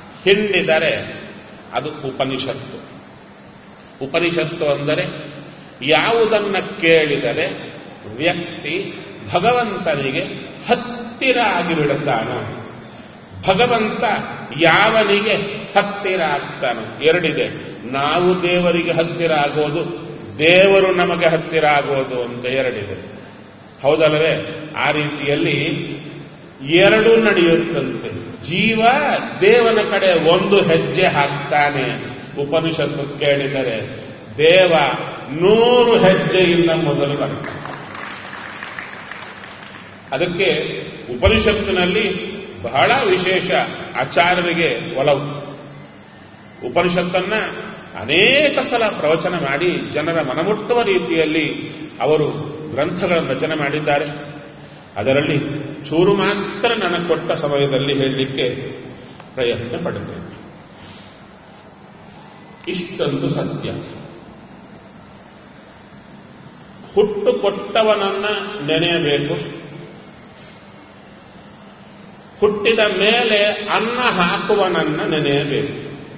S1: ಹಿಂಡಿದರೆ ಅದು ಉಪನಿಷತ್ತು ಉಪನಿಷತ್ತು ಅಂದರೆ ಯಾವುದನ್ನ ಕೇಳಿದರೆ ವ್ಯಕ್ತಿ ಭಗವಂತನಿಗೆ ಹತ್ತಿರ ಆಗಿಬಿಡುತ್ತಾನೋ ಭಗವಂತ ಯಾವನಿಗೆ ಹತ್ತಿರ ಆಗ್ತಾನೋ ಎರಡಿದೆ ನಾವು ದೇವರಿಗೆ ಹತ್ತಿರ ಆಗೋದು ದೇವರು ನಮಗೆ ಹತ್ತಿರ ಆಗೋದು ಅಂತ ಎರಡಿದೆ ಹೌದಲ್ಲವೇ ಆ ರೀತಿಯಲ್ಲಿ ಎರಡು ನಡೆಯುತ್ತಂತೆ ಜೀವ ದೇವನ ಕಡೆ ಒಂದು ಹೆಜ್ಜೆ ಹಾಕ್ತಾನೆ ಉಪನಿಷತ್ತು ಕೇಳಿದರೆ ದೇವ ನೂರು ಹೆಜ್ಜೆಯಿಂದ ಮೊದಲು ಬರ್ತಾನೆ ಅದಕ್ಕೆ ಉಪನಿಷತ್ತಿನಲ್ಲಿ ಬಹಳ ವಿಶೇಷ ಆಚಾರ್ಯರಿಗೆ ಒಲವು ಉಪನಿಷತ್ತನ್ನ ಅನೇಕ ಸಲ ಪ್ರವಚನ ಮಾಡಿ ಜನರ ಮನಮುಟ್ಟುವ ರೀತಿಯಲ್ಲಿ ಅವರು ಗ್ರಂಥಗಳನ್ನು ರಚನೆ ಮಾಡಿದ್ದಾರೆ ಅದರಲ್ಲಿ ಚೂರು ಮಾತ್ರ ನನಗೆ ಕೊಟ್ಟ ಸಮಯದಲ್ಲಿ ಹೇಳಲಿಕ್ಕೆ ಪ್ರಯತ್ನ ಪಡುತ್ತೇನೆ ಇಷ್ಟೊಂದು ಸತ್ಯ ಹುಟ್ಟು ಕೊಟ್ಟವನನ್ನ ನೆನೆಯಬೇಕು ಹುಟ್ಟಿದ ಮೇಲೆ ಅನ್ನ ಹಾಕುವನನ್ನ ನೆನೆಯಬೇಕು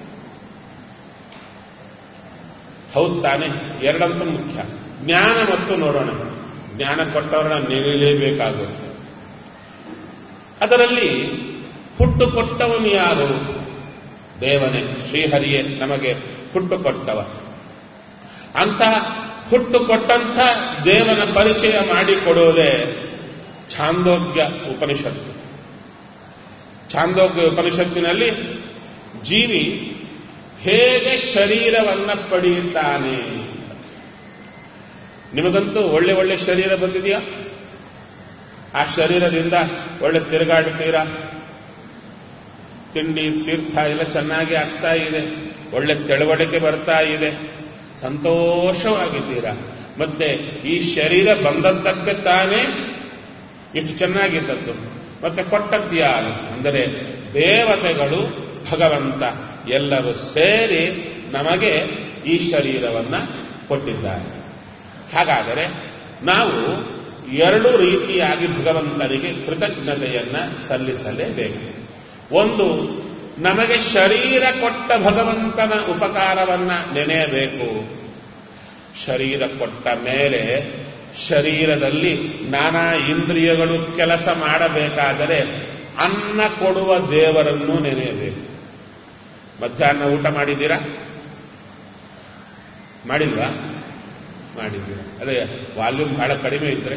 S1: ಹೌದು ತಾನೆ ಎರಡಂತೂ ಮುಖ್ಯ ಜ್ಞಾನ ಮತ್ತು ನೋಡೋಣ ಜ್ಞಾನ ಕೊಟ್ಟವರನ್ನ ನೆನೆಯಲೇಬೇಕಾಗುತ್ತೆ ಅದರಲ್ಲಿ ಹುಟ್ಟು ಕೊಟ್ಟವನು ಯಾರು ದೇವನೇ ಶ್ರೀಹರಿಯೇ ನಮಗೆ ಹುಟ್ಟು ಕೊಟ್ಟವ ಅಂತ ಹುಟ್ಟು ಕೊಟ್ಟಂಥ ದೇವನ ಪರಿಚಯ ಮಾಡಿಕೊಡುವುದೇ ಛಾಂದೋಗ್ಯ ಉಪನಿಷತ್ತು ಛಾಂದೋಗ್ಯ ಉಪನಿಷತ್ತಿನಲ್ಲಿ ಜೀವಿ ಹೇಗೆ ಶರೀರವನ್ನ ಪಡೆಯುತ್ತಾನೆ ನಿಮಗಂತೂ ಒಳ್ಳೆ ಒಳ್ಳೆ ಶರೀರ ಬಂದಿದೆಯಾ ಆ ಶರೀರದಿಂದ ಒಳ್ಳೆ ತಿರುಗಾಡುತ್ತೀರಾ ತಿಂಡಿ ತೀರ್ಥ ಎಲ್ಲ ಚೆನ್ನಾಗಿ ಆಗ್ತಾ ಇದೆ ಒಳ್ಳೆ ತಿಳುವಳಿಕೆ ಬರ್ತಾ ಇದೆ ಸಂತೋಷವಾಗಿದ್ದೀರಾ ಮತ್ತೆ ಈ ಶರೀರ ಬಂದದ್ದಕ್ಕೆ ತಾನೇ ಇಷ್ಟು ಚೆನ್ನಾಗಿದ್ದದ್ದು ಮತ್ತೆ ಕೊಟ್ಟದ್ಯಾರು ಅಂದರೆ ದೇವತೆಗಳು ಭಗವಂತ ಎಲ್ಲರೂ ಸೇರಿ ನಮಗೆ ಈ ಶರೀರವನ್ನ ಕೊಟ್ಟಿದ್ದಾರೆ ಹಾಗಾದರೆ ನಾವು ಎರಡು ರೀತಿಯಾಗಿ ಭಗವಂತನಿಗೆ ಕೃತಜ್ಞತೆಯನ್ನ ಸಲ್ಲಿಸಲೇಬೇಕು ಒಂದು ನಮಗೆ ಶರೀರ ಕೊಟ್ಟ ಭಗವಂತನ ಉಪಕಾರವನ್ನ ನೆನೆಯಬೇಕು ಶರೀರ ಕೊಟ್ಟ ಮೇಲೆ ಶರೀರದಲ್ಲಿ ನಾನಾ ಇಂದ್ರಿಯಗಳು ಕೆಲಸ ಮಾಡಬೇಕಾದರೆ ಅನ್ನ ಕೊಡುವ ದೇವರನ್ನು ನೆನೆಯಬೇಕು ಮಧ್ಯಾಹ್ನ ಊಟ ಮಾಡಿದ್ದೀರಾ ಮಾಡಿಲ್ವಾ ಮಾಡಿದ್ದೀರಾ ಅದೇ ವಾಲ್ಯೂಮ್ ಬಹಳ ಕಡಿಮೆ ಇದ್ರೆ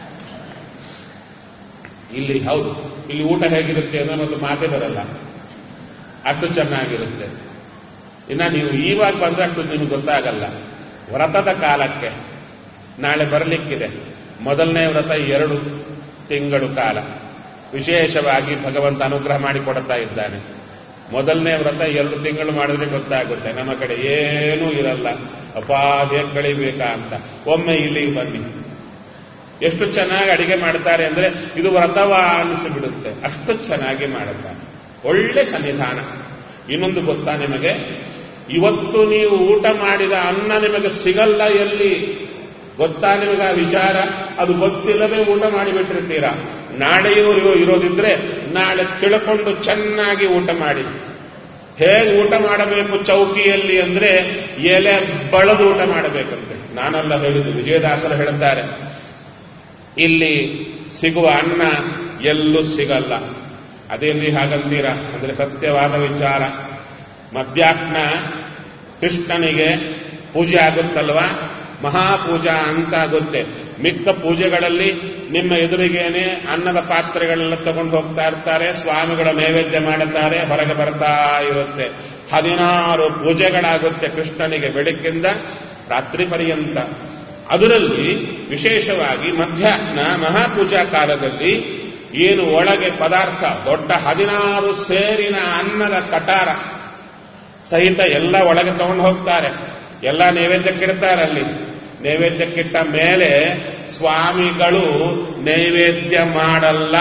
S1: ಇಲ್ಲಿ ಹೌದು ಇಲ್ಲಿ ಊಟ ಹೇಗಿರುತ್ತೆ ಅಂದ್ರೆ ಒಂದು ಮಾತೇ ಬರಲ್ಲ ಅಷ್ಟು ಚೆನ್ನಾಗಿರುತ್ತೆ ಇನ್ನ ನೀವು ಈವಾಗ ಬಂದ್ರೆ ಅಷ್ಟು ನಿಮ್ಗೆ ಗೊತ್ತಾಗಲ್ಲ ವ್ರತದ ಕಾಲಕ್ಕೆ ನಾಳೆ ಬರಲಿಕ್ಕಿದೆ ಮೊದಲನೇ ವ್ರತ ಎರಡು ತಿಂಗಳು ಕಾಲ ವಿಶೇಷವಾಗಿ ಭಗವಂತ ಅನುಗ್ರಹ ಮಾಡಿಕೊಡ್ತಾ ಇದ್ದಾನೆ ಮೊದಲನೇ ವ್ರತ ಎರಡು ತಿಂಗಳು ಮಾಡಿದ್ರೆ ಗೊತ್ತಾಗುತ್ತೆ ನಮ್ಮ ಕಡೆ ಏನೂ ಇರಲ್ಲ ಅಪ್ಪ ಹೇಗೆ ಕಳಿಬೇಕಾ ಅಂತ ಒಮ್ಮೆ ಇಲ್ಲಿಗೆ ಬನ್ನಿ ಎಷ್ಟು ಚೆನ್ನಾಗಿ ಅಡಿಗೆ ಮಾಡ್ತಾರೆ ಅಂದ್ರೆ ಇದು ವ್ರತವ ಅನಿಸಿಬಿಡುತ್ತೆ ಅಷ್ಟು ಚೆನ್ನಾಗಿ ಮಾಡುತ್ತಾರೆ ಒಳ್ಳೆ ಸನ್ನಿಧಾನ ಇನ್ನೊಂದು ಗೊತ್ತಾ ನಿಮಗೆ ಇವತ್ತು ನೀವು ಊಟ ಮಾಡಿದ ಅನ್ನ ನಿಮಗೆ ಸಿಗಲ್ಲ ಎಲ್ಲಿ ಗೊತ್ತಾ ನಿಮಗೆ ಆ ವಿಚಾರ ಅದು ಗೊತ್ತಿಲ್ಲದೆ ಊಟ ಮಾಡಿಬಿಟ್ಟಿರ್ತೀರಾ ನಾಳೆಯೂ ಇರೋದಿದ್ರೆ ನಾಳೆ ತಿಳ್ಕೊಂಡು ಚೆನ್ನಾಗಿ ಊಟ ಮಾಡಿ ಹೇಗೆ ಊಟ ಮಾಡಬೇಕು ಚೌಕಿಯಲ್ಲಿ ಅಂದ್ರೆ ಎಲೆ ಬಳದು ಊಟ ಮಾಡಬೇಕಂತೆ ನಾನೆಲ್ಲ ಹೇಳಿದ್ದು ವಿಜಯದಾಸರು ಹೇಳುತ್ತಾರೆ ಇಲ್ಲಿ ಸಿಗುವ ಅನ್ನ ಎಲ್ಲೂ ಸಿಗಲ್ಲ ಅದೇನ್ರಿ ಹಾಗಂತೀರಾ ಅಂದ್ರೆ ಸತ್ಯವಾದ ವಿಚಾರ ಮಧ್ಯಾಹ್ನ ಕೃಷ್ಣನಿಗೆ ಪೂಜೆ ಆಗುತ್ತಲ್ವಾ ಮಹಾಪೂಜಾ ಅಂತ ಆಗುತ್ತೆ ಮಿಕ್ಕ ಪೂಜೆಗಳಲ್ಲಿ ನಿಮ್ಮ ಎದುರಿಗೇನೆ ಅನ್ನದ ಪಾತ್ರೆಗಳೆಲ್ಲ ತಗೊಂಡು ಹೋಗ್ತಾ ಇರ್ತಾರೆ ಸ್ವಾಮಿಗಳ ನೈವೇದ್ಯ ಮಾಡುತ್ತಾರೆ ಹೊರಗೆ ಬರ್ತಾ ಇರುತ್ತೆ ಹದಿನಾರು ಪೂಜೆಗಳಾಗುತ್ತೆ ಕೃಷ್ಣನಿಗೆ ಬೆಳಗ್ಗಿಂದ ರಾತ್ರಿ ಪರ್ಯಂತ ಅದರಲ್ಲಿ ವಿಶೇಷವಾಗಿ ಮಧ್ಯಾಹ್ನ ಮಹಾಪೂಜಾ ಕಾಲದಲ್ಲಿ ಏನು ಒಳಗೆ ಪದಾರ್ಥ ದೊಡ್ಡ ಹದಿನಾರು ಸೇರಿನ ಅನ್ನದ ಕಟಾರ ಸಹಿತ ಎಲ್ಲ ಒಳಗೆ ತಗೊಂಡು ಹೋಗ್ತಾರೆ ಎಲ್ಲ ನೈವೇದ್ಯಕ್ಕಿಡ್ತಾರೆ ಅಲ್ಲಿ ನೈವೇದ್ಯಕ್ಕಿಟ್ಟ ಮೇಲೆ ಸ್ವಾಮಿಗಳು ನೈವೇದ್ಯ ಮಾಡಲ್ಲ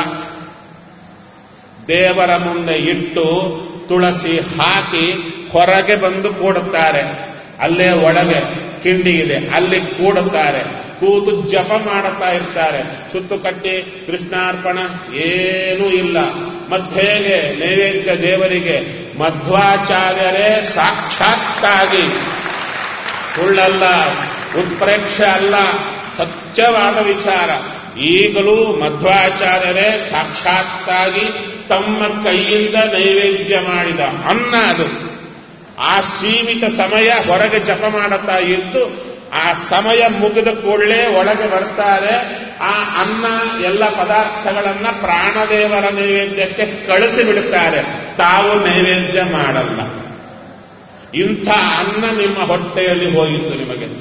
S1: ದೇವರ ಮುಂದೆ ಇಟ್ಟು ತುಳಸಿ ಹಾಕಿ ಹೊರಗೆ ಬಂದು ಕೂಡುತ್ತಾರೆ ಅಲ್ಲೇ ಒಳಗೆ ಕಿಂಡಿ ಇದೆ ಅಲ್ಲಿ ಕೂಡುತ್ತಾರೆ ಕೂತು ಜಪ ಮಾಡುತ್ತಾ ಇರ್ತಾರೆ ಸುತ್ತು ಕಟ್ಟಿ ಕೃಷ್ಣಾರ್ಪಣ ಏನೂ ಇಲ್ಲ ಮತ್ತೇಗೆ ನೈವೇದ್ಯ ದೇವರಿಗೆ ಮಧ್ವಾಚಾರ್ಯರೇ ಸಾಕ್ಷಾತ್ತಾಗಿ ಸುಳ್ಳಲ್ಲ ಉತ್ಪ್ರೇಕ್ಷೆ ಅಲ್ಲ ಸತ್ಯವಾದ ವಿಚಾರ ಈಗಲೂ ಮಧ್ವಾಚಾರ್ಯರೇ ಸಾಕ್ಷಾತ್ತಾಗಿ ತಮ್ಮ ಕೈಯಿಂದ ನೈವೇದ್ಯ ಮಾಡಿದ ಅನ್ನ ಅದು ಆ ಸೀಮಿತ ಸಮಯ ಹೊರಗೆ ಜಪ ಮಾಡುತ್ತಾ ಇದ್ದು ಆ ಸಮಯ ಮುಗಿದ ಕೂಡಲೇ ಒಳಗೆ ಬರ್ತಾರೆ ಆ ಅನ್ನ ಎಲ್ಲ ಪದಾರ್ಥಗಳನ್ನ ಪ್ರಾಣದೇವರ ನೈವೇದ್ಯಕ್ಕೆ ಕಳಿಸಿ ಬಿಡುತ್ತಾರೆ ತಾವು ನೈವೇದ್ಯ ಮಾಡಲ್ಲ ಇಂಥ ಅನ್ನ ನಿಮ್ಮ ಹೊಟ್ಟೆಯಲ್ಲಿ ಹೋಯಿತು ನಿಮಗೆ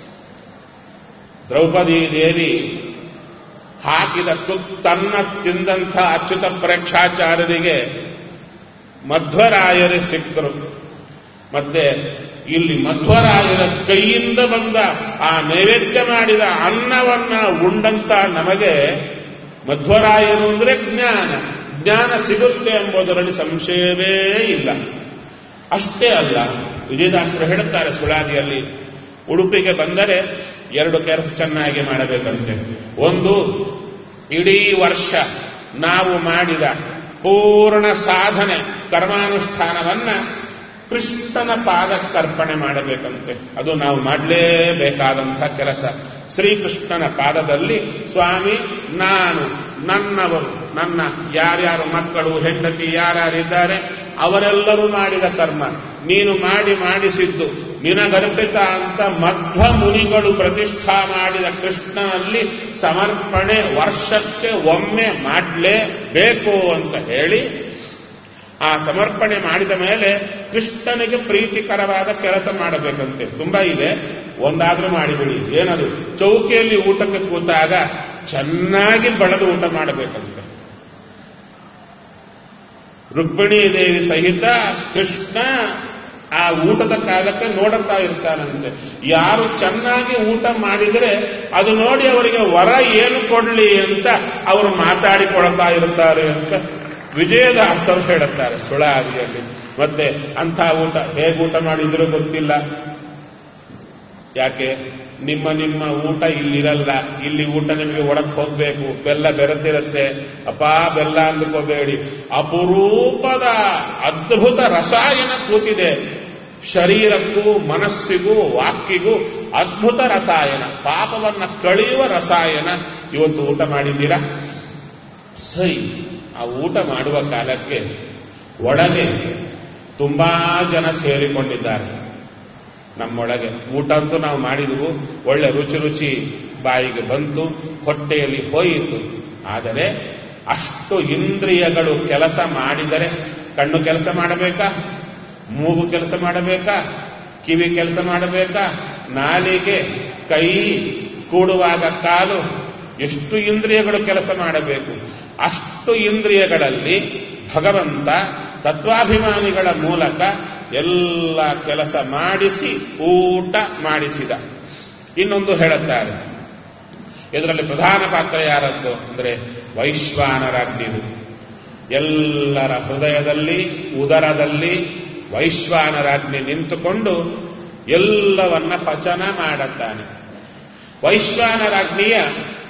S1: ದ್ರೌಪದಿ ದೇವಿ ಹಾಕಿದ ತುತ್ತನ್ನ ತಿಂದಂಥ ಅಚ್ಯುತ ಪ್ರೇಕ್ಷಾಚಾರ್ಯರಿಗೆ ಮಧ್ವರಾಯರೇ ಸಿಕ್ಕರು ಮತ್ತೆ ಇಲ್ಲಿ ಮಧ್ವರಾಯರ ಕೈಯಿಂದ ಬಂದ ಆ ನೈವೇದ್ಯ ಮಾಡಿದ ಅನ್ನವನ್ನ ಉಂಡಂತ ನಮಗೆ ಮಧ್ವರಾಯರು ಅಂದ್ರೆ ಜ್ಞಾನ ಜ್ಞಾನ ಸಿಗುತ್ತೆ ಎಂಬುದರಲ್ಲಿ ಸಂಶಯವೇ ಇಲ್ಲ ಅಷ್ಟೇ ಅಲ್ಲ ವಿಜಯದಾಸರು ಹೇಳುತ್ತಾರೆ ಸುಳಾದಿಯಲ್ಲಿ ಉಡುಪಿಗೆ ಬಂದರೆ ಎರಡು ಕೆಲಸ ಚೆನ್ನಾಗಿ ಮಾಡಬೇಕಂತೆ ಒಂದು ಇಡೀ ವರ್ಷ ನಾವು ಮಾಡಿದ ಪೂರ್ಣ ಸಾಧನೆ ಕರ್ಮಾನುಷ್ಠಾನವನ್ನ ಕೃಷ್ಣನ ಪಾದಕ್ಕರ್ಪಣೆ ಮಾಡಬೇಕಂತೆ ಅದು ನಾವು ಮಾಡಲೇಬೇಕಾದಂತಹ ಕೆಲಸ ಶ್ರೀಕೃಷ್ಣನ ಪಾದದಲ್ಲಿ ಸ್ವಾಮಿ ನಾನು ನನ್ನವರು ನನ್ನ ಯಾರ್ಯಾರು ಮಕ್ಕಳು ಹೆಂಡತಿ ಯಾರ್ಯಾರಿದ್ದಾರೆ ಅವರೆಲ್ಲರೂ ಮಾಡಿದ ಕರ್ಮ ನೀನು ಮಾಡಿ ಮಾಡಿಸಿದ್ದು ನಿನಗರ್ಪಿತ ಅಂತ ಮಧ್ವ ಮುನಿಗಳು ಪ್ರತಿಷ್ಠಾ ಮಾಡಿದ ಕೃಷ್ಣನಲ್ಲಿ ಸಮರ್ಪಣೆ ವರ್ಷಕ್ಕೆ ಒಮ್ಮೆ ಮಾಡಲೇಬೇಕು ಅಂತ ಹೇಳಿ ಆ ಸಮರ್ಪಣೆ ಮಾಡಿದ ಮೇಲೆ ಕೃಷ್ಣನಿಗೆ ಪ್ರೀತಿಕರವಾದ ಕೆಲಸ ಮಾಡಬೇಕಂತೆ ತುಂಬಾ ಇದೆ ಒಂದಾದ್ರೂ ಮಾಡಿಬಿಡಿ ಏನದು ಚೌಕಿಯಲ್ಲಿ ಊಟಕ್ಕೆ ಕೂತಾಗ ಚೆನ್ನಾಗಿ ಬಳದು ಊಟ ಮಾಡಬೇಕಂತೆ ರುಕ್ಮಿಣಿ ದೇವಿ ಸಹಿತ ಕೃಷ್ಣ ಆ ಊಟದ ಕಾಲಕ್ಕೆ ನೋಡುತ್ತಾ ಇರ್ತಾನಂತೆ ಯಾರು ಚೆನ್ನಾಗಿ ಊಟ ಮಾಡಿದರೆ ಅದು ನೋಡಿ ಅವರಿಗೆ ವರ ಏನು ಕೊಡ್ಲಿ ಅಂತ ಅವರು ಮಾತಾಡಿಕೊಳ್ತಾ ಇರ್ತಾರೆ ಅಂತ ವಿಜಯದಾಸರು ಹೇಳುತ್ತಾರೆ ಸುಳಾದಿಯಲ್ಲಿ ಮತ್ತೆ ಅಂಥ ಊಟ ಹೇಗೆ ಊಟ ಮಾಡಿದ್ರು ಗೊತ್ತಿಲ್ಲ ಯಾಕೆ ನಿಮ್ಮ ನಿಮ್ಮ ಊಟ ಇಲ್ಲಿರಲ್ಲ ಇಲ್ಲಿ ಊಟ ನಿಮಗೆ ಒಳಗೆ ಹೋಗ್ಬೇಕು ಬೆಲ್ಲ ಬೆರೆತಿರುತ್ತೆ ಅಪಾ ಬೆಲ್ಲ ಅಂದುಕೋಬೇಡಿ ಅಪರೂಪದ ಅದ್ಭುತ ರಸಾಯನ ಕೂತಿದೆ ಶರೀರಕ್ಕೂ ಮನಸ್ಸಿಗೂ ವಾಕ್ಕಿಗೂ ಅದ್ಭುತ ರಸಾಯನ ಪಾಪವನ್ನ ಕಳೆಯುವ ರಸಾಯನ ಇವತ್ತು ಊಟ ಮಾಡಿದ್ದೀರಾ ಸರಿ ಆ ಊಟ ಮಾಡುವ ಕಾಲಕ್ಕೆ ಒಳಗೆ ತುಂಬಾ ಜನ ಸೇರಿಕೊಂಡಿದ್ದಾರೆ ನಮ್ಮೊಳಗೆ ಊಟ ಅಂತೂ ನಾವು ಮಾಡಿದವು ಒಳ್ಳೆ ರುಚಿ ರುಚಿ ಬಾಯಿಗೆ ಬಂತು ಹೊಟ್ಟೆಯಲ್ಲಿ ಹೋಯಿತು ಆದರೆ ಅಷ್ಟು ಇಂದ್ರಿಯಗಳು ಕೆಲಸ ಮಾಡಿದರೆ ಕಣ್ಣು ಕೆಲಸ ಮಾಡಬೇಕಾ ಮೂಗು ಕೆಲಸ ಮಾಡಬೇಕಾ ಕಿವಿ ಕೆಲಸ ಮಾಡಬೇಕಾ ನಾಲಿಗೆ ಕೈ ಕೂಡುವಾಗ ಕಾಲು ಎಷ್ಟು ಇಂದ್ರಿಯಗಳು ಕೆಲಸ ಮಾಡಬೇಕು ಅಷ್ಟು ಇಂದ್ರಿಯಗಳಲ್ಲಿ ಭಗವಂತ ತತ್ವಾಭಿಮಾನಿಗಳ ಮೂಲಕ ಎಲ್ಲ ಕೆಲಸ ಮಾಡಿಸಿ ಊಟ ಮಾಡಿಸಿದ ಇನ್ನೊಂದು ಹೇಳುತ್ತಾರೆ ಇದರಲ್ಲಿ ಪ್ರಧಾನ ಪಾತ್ರ ಯಾರದ್ದು ಅಂದರೆ ವೈಶ್ವಾನರಾಜ್ಞಿದು ಎಲ್ಲರ ಹೃದಯದಲ್ಲಿ ಉದರದಲ್ಲಿ ವೈಶ್ವಾನರಾಜ್ಞೆ ನಿಂತುಕೊಂಡು ಎಲ್ಲವನ್ನ ಪಚನ ಮಾಡುತ್ತಾನೆ ವೈಶ್ವಾನರಾಜ್ಞಿಯ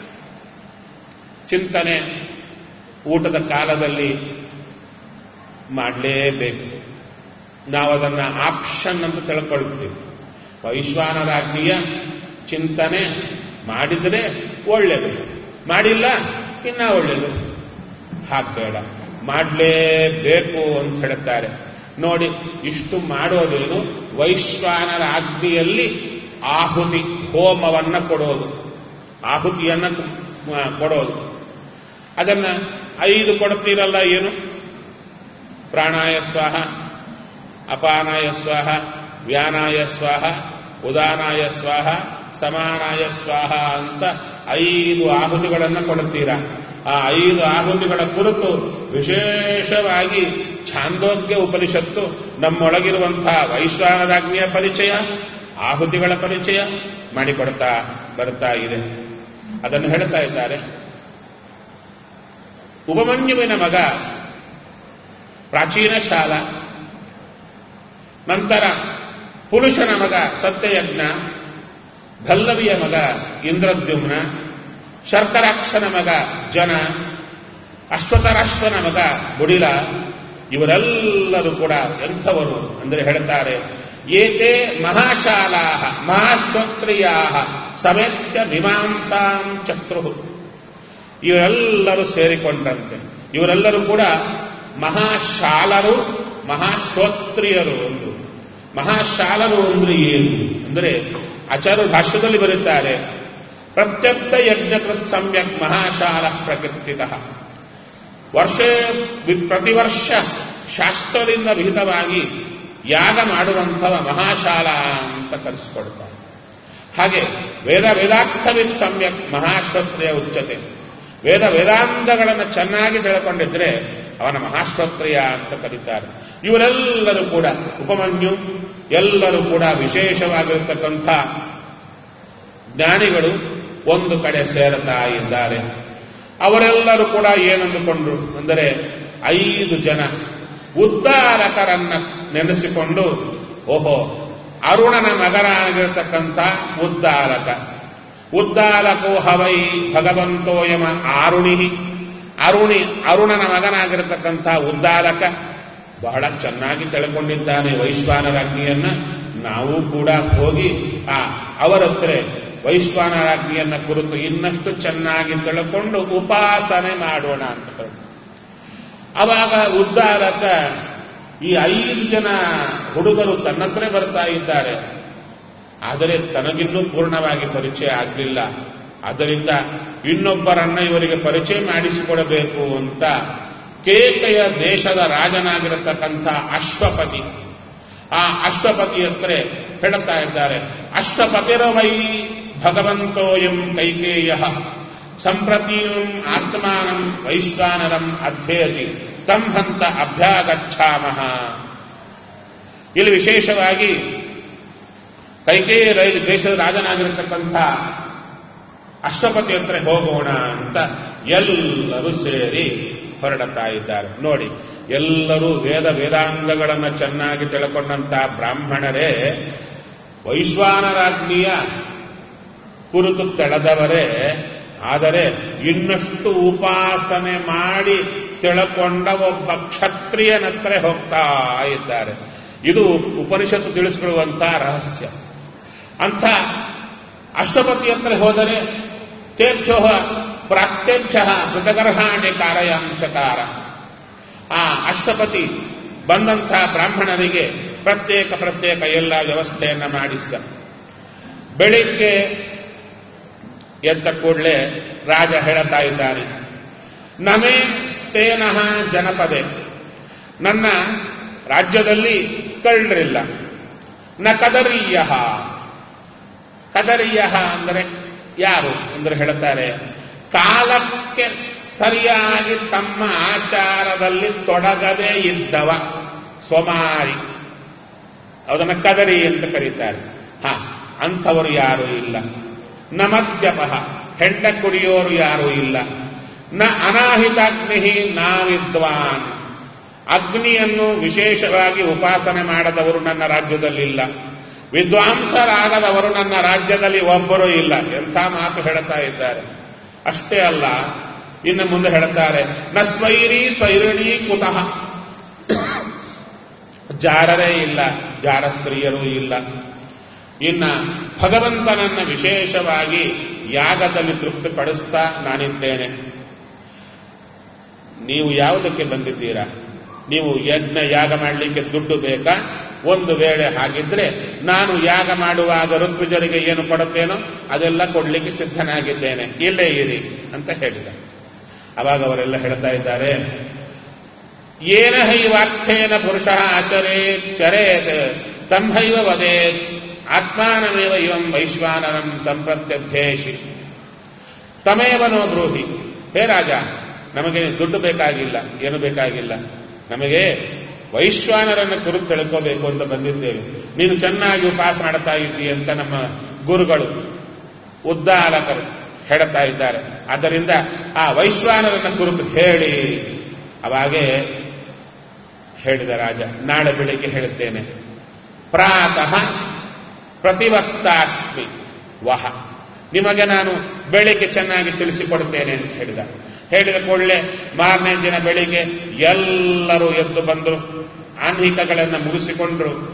S1: ಚಿಂತನೆ ಊಟದ ಕಾಲದಲ್ಲಿ ಮಾಡಲೇಬೇಕು ನಾವು ಅದನ್ನ ಆಪ್ಷನ್ ಅಂತ ತಿಳ್ಕೊಳ್ತೀವಿ ವೈಶ್ವಾನರಾಜ್ಞಿಯ ಚಿಂತನೆ ಮಾಡಿದರೆ ಒಳ್ಳೆಯದು ಮಾಡಿಲ್ಲ ಇನ್ನ ಒಳ್ಳೆಯದು ಹಾಕಬೇಡ ಮಾಡಲೇಬೇಕು ಅಂತ ಹೇಳುತ್ತಾರೆ ನೋಡಿ ಇಷ್ಟು ಮಾಡೋದೇನು ವೈಶ್ವಾನರ ಆಜ್ಞೆಯಲ್ಲಿ ಆಹುತಿ ಹೋಮವನ್ನ ಕೊಡೋದು ಆಹುತಿಯನ್ನ ಕೊಡೋದು ಅದನ್ನ ಐದು ಕೊಡ್ತೀರಲ್ಲ ಏನು ಪ್ರಾಣಾಯ ಸ್ವಾಹ ಅಪಾನಾಯ ಸ್ವಾಹ ವ್ಯಾನಾಯ ಸ್ವಾಹ ಉದಾನಾಯ ಸ್ವಾಹ ಸಮಾನಾಯ ಸ್ವಾಹ ಅಂತ ಐದು ಆಹುತಿಗಳನ್ನು ಕೊಡುತ್ತೀರಾ ಆ ಐದು ಆಹುತಿಗಳ ಕುರಿತು ವಿಶೇಷವಾಗಿ ಛಾಂದೋಗ್ಯ ಉಪನಿಷತ್ತು ನಮ್ಮೊಳಗಿರುವಂತಹ ವೈಶ್ವಾನರಾಜ್ಞಿಯ ಪರಿಚಯ ಆಹುತಿಗಳ ಪರಿಚಯ ಮಾಡಿಕೊಡ್ತಾ ಬರ್ತಾ ಇದೆ ಅದನ್ನು ಹೇಳ್ತಾ ಇದ್ದಾರೆ ಉಪಮನ್ಯುವಿನ ಮಗ ಪ್ರಾಚೀನ ಶಾಲ ನಂತರ ಪುರುಷನ ಮಗ ಸತ್ಯಯಜ್ಞ ಭಲ್ಲವಿಯ ಮಗ ಇಂದ್ರದ್ಯುಮ್ನ ಶರ್ಕರಾಕ್ಷನ ಮಗ ಜನ ಅಶ್ವತರಾಶ್ವನ ಮಗ ಬುಡಿಲ ಇವರೆಲ್ಲರೂ ಕೂಡ ಎಂಥವರು ಅಂದರೆ ಹೇಳ್ತಾರೆ ಏತೆ ಮಹಾಶಾಲಾ ಮಹಾಶ್ರೋತ್ರಿಯಾ ಸಮೇತ್ಯ ಮೀಮಾಂಸಾಂ ಚಕ್ರು ಇವರೆಲ್ಲರೂ ಸೇರಿಕೊಂಡಂತೆ ಇವರೆಲ್ಲರೂ ಕೂಡ ಮಹಾಶಾಲರು ಮಹಾಶ್ರೋತ್ರಿಯರು ಒಂದು ಮಹಾಶಾಲರು ಅಂದ್ರೆ ಏನು ಅಂದರೆ ಆಚಾರ್ಯ ಭಾಷ್ಯದಲ್ಲಿ ಬರುತ್ತಾರೆ ಪ್ರತ್ಯಕ್ಷ ಯಜ್ಞಕೃತ್ ಸಮ್ಯಕ್ ಮಹಾಶಾಲ ಪ್ರಕೃತಿತ ವರ್ಷ ಪ್ರತಿ ವರ್ಷ ಶಾಸ್ತ್ರದಿಂದ ವಿಹಿತವಾಗಿ ಯಾಗ ಮಾಡುವಂಥವ ಮಹಾಶಾಲ ಅಂತ ಕರೆಸಿಕೊಡ್ತಾರೆ ಹಾಗೆ ವೇದ ವೇದಾರ್ಥವಿತ್ ಸಮ್ಯಕ್ ಮಹಾಶ್ರೋತ್ರಿಯ ಉಚ್ಚತೆ ವೇದ ವೇದಾಂತಗಳನ್ನು ಚೆನ್ನಾಗಿ ತಿಳ್ಕೊಂಡಿದ್ರೆ ಅವನ ಮಹಾಶ್ರೋತ್ರಿಯ ಅಂತ ಕರೀತಾರೆ ಇವರೆಲ್ಲರೂ ಕೂಡ ಉಪಮನ್ಯು ಎಲ್ಲರೂ ಕೂಡ ವಿಶೇಷವಾಗಿರತಕ್ಕಂಥ ಜ್ಞಾನಿಗಳು ಒಂದು ಕಡೆ ಸೇರುತ್ತಾ ಇದ್ದಾರೆ ಅವರೆಲ್ಲರೂ ಕೂಡ ಏನಂದುಕೊಂಡ್ರು ಅಂದರೆ ಐದು ಜನ ಉದ್ದಾರಕರನ್ನ ನೆನೆಸಿಕೊಂಡು ಓಹೋ ಅರುಣನ ಮಗನಾಗಿರತಕ್ಕಂಥ ಉದ್ದಾಲಕ ಉದ್ದಾಲಕೋ ಹವೈ ಭಗವಂತೋಯಮ ಆರುಣಿ ಅರುಣಿ ಅರುಣನ ಮಗನಾಗಿರತಕ್ಕಂಥ ಉದ್ದಾಲಕ ಬಹಳ ಚೆನ್ನಾಗಿ ತಿಳ್ಕೊಂಡಿದ್ದಾನೆ ವೈಶ್ವಾನರಾಜ್ಞಿಯನ್ನ ನಾವು ಕೂಡ ಹೋಗಿ ಆ ಅವರ ಹತ್ರ ವೈಶ್ವಾನರಾಜ್ಞಿಯನ್ನ ಕುರಿತು ಇನ್ನಷ್ಟು ಚೆನ್ನಾಗಿ ತಿಳ್ಕೊಂಡು ಉಪಾಸನೆ ಮಾಡೋಣ ಅಂತ ಹೇಳಿ ಅವಾಗ ಉದ್ದಾರಕ ಈ ಐದು ಜನ ಹುಡುಗರು ತನ್ನತ್ರೇ ಬರ್ತಾ ಇದ್ದಾರೆ ಆದರೆ ತನಗಿನ್ನೂ ಪೂರ್ಣವಾಗಿ ಪರಿಚಯ ಆಗಲಿಲ್ಲ ಆದ್ದರಿಂದ ಇನ್ನೊಬ್ಬರನ್ನ ಇವರಿಗೆ ಪರಿಚಯ ಮಾಡಿಸಿಕೊಡಬೇಕು ಅಂತ ಕೇಕೆಯ ದೇಶದ ರಾಜನಾಗಿರತಕ್ಕಂಥ ಅಶ್ವಪತಿ ಆ ಅಶ್ವಪತಿ ಹತ್ರ ಹೇಳ್ತಾ ಇದ್ದಾರೆ ಅಶ್ವಪತಿರವೈ ಭಗವಂತೋಯಂ ಕೈಕೇಯ ಸಂಪ್ರತೀಂ ಆತ್ಮಾನಂ ವೈಶ್ವಾನರಂ ಅಧ್ಯಯತಿ ತಂ ಹಂತ ಅಭ್ಯಾಗಚ್ಛಾಮಹ ಇಲ್ಲಿ ವಿಶೇಷವಾಗಿ ಕೈಕೇಯ ರೈಲು ದೇಶದ ರಾಜನಾಗಿರತಕ್ಕಂಥ ಅಶ್ವಪತಿ ಹತ್ರ ಹೋಗೋಣ ಅಂತ ಎಲ್ಲರೂ ಸೇರಿ ಹೊರಡುತ್ತಾ ಇದ್ದಾರೆ ನೋಡಿ ಎಲ್ಲರೂ ವೇದ ವೇದಾಂಗಗಳನ್ನು ಚೆನ್ನಾಗಿ ತಿಳ್ಕೊಂಡಂತಹ ಬ್ರಾಹ್ಮಣರೇ ವೈಶ್ವಾನರಾಜ್ಞಿಯ ಕುರಿತು ತೆಳೆದವರೇ ಆದರೆ ಇನ್ನಷ್ಟು ಉಪಾಸನೆ ಮಾಡಿ ತಿಳ್ಕೊಂಡ ಒಬ್ಬ ಕ್ಷತ್ರಿಯನತ್ರ ಹೋಗ್ತಾ ಇದ್ದಾರೆ ಇದು ಉಪನಿಷತ್ತು ತಿಳಿಸಿಕೊಳ್ಳುವಂತಹ ರಹಸ್ಯ ಅಂಥ ಅಶ್ವಪತಿ ಹತ್ರ ಹೋದರೆ ತೇಭ್ಯೋ ಪ್ರಾಪ್ತೇಭ್ಯ ಕೃತಗರ್ಹಾಣಿ ಕಾರಯಾಂಚಕಾರ ಆ ಅಶ್ವಪತಿ ಬಂದಂತಹ ಬ್ರಾಹ್ಮಣರಿಗೆ ಪ್ರತ್ಯೇಕ ಪ್ರತ್ಯೇಕ ಎಲ್ಲ ವ್ಯವಸ್ಥೆಯನ್ನ ಮಾಡಿಸಿದ ಬೆಳಿಗ್ಗೆ ಎದ್ದ ಕೂಡಲೇ ರಾಜ ಹೇಳುತ್ತಾ ಇದ್ದಾನೆ ನಮೇ ಸ್ಥೇನಃ ಜನಪದೆ ನನ್ನ ರಾಜ್ಯದಲ್ಲಿ ಕಳ್ಳರಿಲ್ಲ ನ ಕದರೀಯ ಕದರೀಯ ಅಂದರೆ ಯಾರು ಅಂದರೆ ಹೇಳುತ್ತಾರೆ ಕಾಲಕ್ಕೆ ಸರಿಯಾಗಿ ತಮ್ಮ ಆಚಾರದಲ್ಲಿ ತೊಡಗದೇ ಇದ್ದವ ಸೋಮಾರಿ ಅದನ್ನ ಕದರಿ ಅಂತ ಕರೀತಾರೆ ಹ ಅಂಥವರು ಯಾರು ಇಲ್ಲ ನ ಮದ್ಯಪ ಹೆಂಡ ಕುಡಿಯೋರು ಯಾರು ಇಲ್ಲ ನ ಅನಾಹಿತಾಗ್ನಿ ನಾ ವಿದ್ವಾನ್ ಅಗ್ನಿಯನ್ನು ವಿಶೇಷವಾಗಿ ಉಪಾಸನೆ ಮಾಡದವರು ನನ್ನ ರಾಜ್ಯದಲ್ಲಿಲ್ಲ ವಿದ್ವಾಂಸರಾಗದವರು ನನ್ನ ರಾಜ್ಯದಲ್ಲಿ ಒಬ್ಬರೂ ಇಲ್ಲ ಎಂಥ ಮಾತು ಹೇಳುತ್ತಾ ಇದ್ದಾರೆ ಅಷ್ಟೇ ಅಲ್ಲ ಇನ್ನು ಮುಂದೆ ಹೇಳುತ್ತಾರೆ ನ ಸ್ವೈರಿ ಸ್ವೈರಿಣಿ ಕುತಃ ಜಾರರೇ ಇಲ್ಲ ಜಾರ ಸ್ತ್ರೀಯರೂ ಇಲ್ಲ ಇನ್ನ ಭಗವಂತನನ್ನ ವಿಶೇಷವಾಗಿ ಯಾಗದಲ್ಲಿ ತೃಪ್ತಿಪಡಿಸ್ತಾ ನಾನಿದ್ದೇನೆ ನೀವು ಯಾವುದಕ್ಕೆ ಬಂದಿದ್ದೀರಾ ನೀವು ಯಜ್ಞ ಯಾಗ ಮಾಡಲಿಕ್ಕೆ ದುಡ್ಡು ಬೇಕಾ ಒಂದು ವೇಳೆ ಹಾಗಿದ್ರೆ ನಾನು ಯಾಗ ಮಾಡುವಾಗ ಋತ್ವಿಜರಿಗೆ ಏನು ಕೊಡುತ್ತೇನೋ ಅದೆಲ್ಲ ಕೊಡ್ಲಿಕ್ಕೆ ಸಿದ್ಧನಾಗಿದ್ದೇನೆ ಇಲ್ಲೇ ಇರಿ ಅಂತ ಹೇಳಿದ ಅವಾಗ ಅವರೆಲ್ಲ ಹೇಳ್ತಾ ಇದ್ದಾರೆ ಏನ ಹೈವಾರ್ಥೇನ ಪುರುಷ ಆಚರೇ ಚರೇತ್ ತಂಹೈವ ವದೇತ್ ಆತ್ಮಾನಮೇವ ಇವಂ ವೈಶ್ವಾನರಂ ಸಂಪ್ರತ್ಯಧ್ಯೇಶಿ ತಮೇವನೋ ಬ್ರೂಹಿ ಹೇ ರಾಜ ನಮಗೆ ದುಡ್ಡು ಬೇಕಾಗಿಲ್ಲ ಏನು ಬೇಕಾಗಿಲ್ಲ ನಮಗೆ ವೈಶ್ವಾನರನ್ನು ಕುರಿತು ತಿಳ್ಕೋಬೇಕು ಅಂತ ಬಂದಿದ್ದೇವೆ ನೀನು ಚೆನ್ನಾಗಿ ಉಪವಾಸ ಮಾಡ್ತಾ ಇದ್ದೀ ಅಂತ ನಮ್ಮ ಗುರುಗಳು ಉದ್ದಾಲಕರು ಹೇಳ್ತಾ ಇದ್ದಾರೆ ಆದ್ದರಿಂದ ಆ ವೈಶ್ವಾನರನ್ನ ಕುರಿತು ಹೇಳಿ ಅವಾಗೆ ಹೇಳಿದ ರಾಜ ನಾಳೆ ಬೆಳಿಗ್ಗೆ ಹೇಳುತ್ತೇನೆ ಪ್ರಾತಃ ಪ್ರತಿವಕ್ತಾಸ್ಮಿ ವಹ ನಿಮಗೆ ನಾನು ಬೆಳಿಗ್ಗೆ ಚೆನ್ನಾಗಿ ತಿಳಿಸಿಕೊಡ್ತೇನೆ ಅಂತ ಹೇಳಿದ ಹೇಳಿದ ಕೂಡಲೇ ಮಾರನೇ ದಿನ ಬೆಳಿಗ್ಗೆ ಎಲ್ಲರೂ ಎದ್ದು ಬಂದರು ಆನ್ಹಿಕಗಳನ್ನು ಮುಗಿಸಿಕೊಂಡ್ರು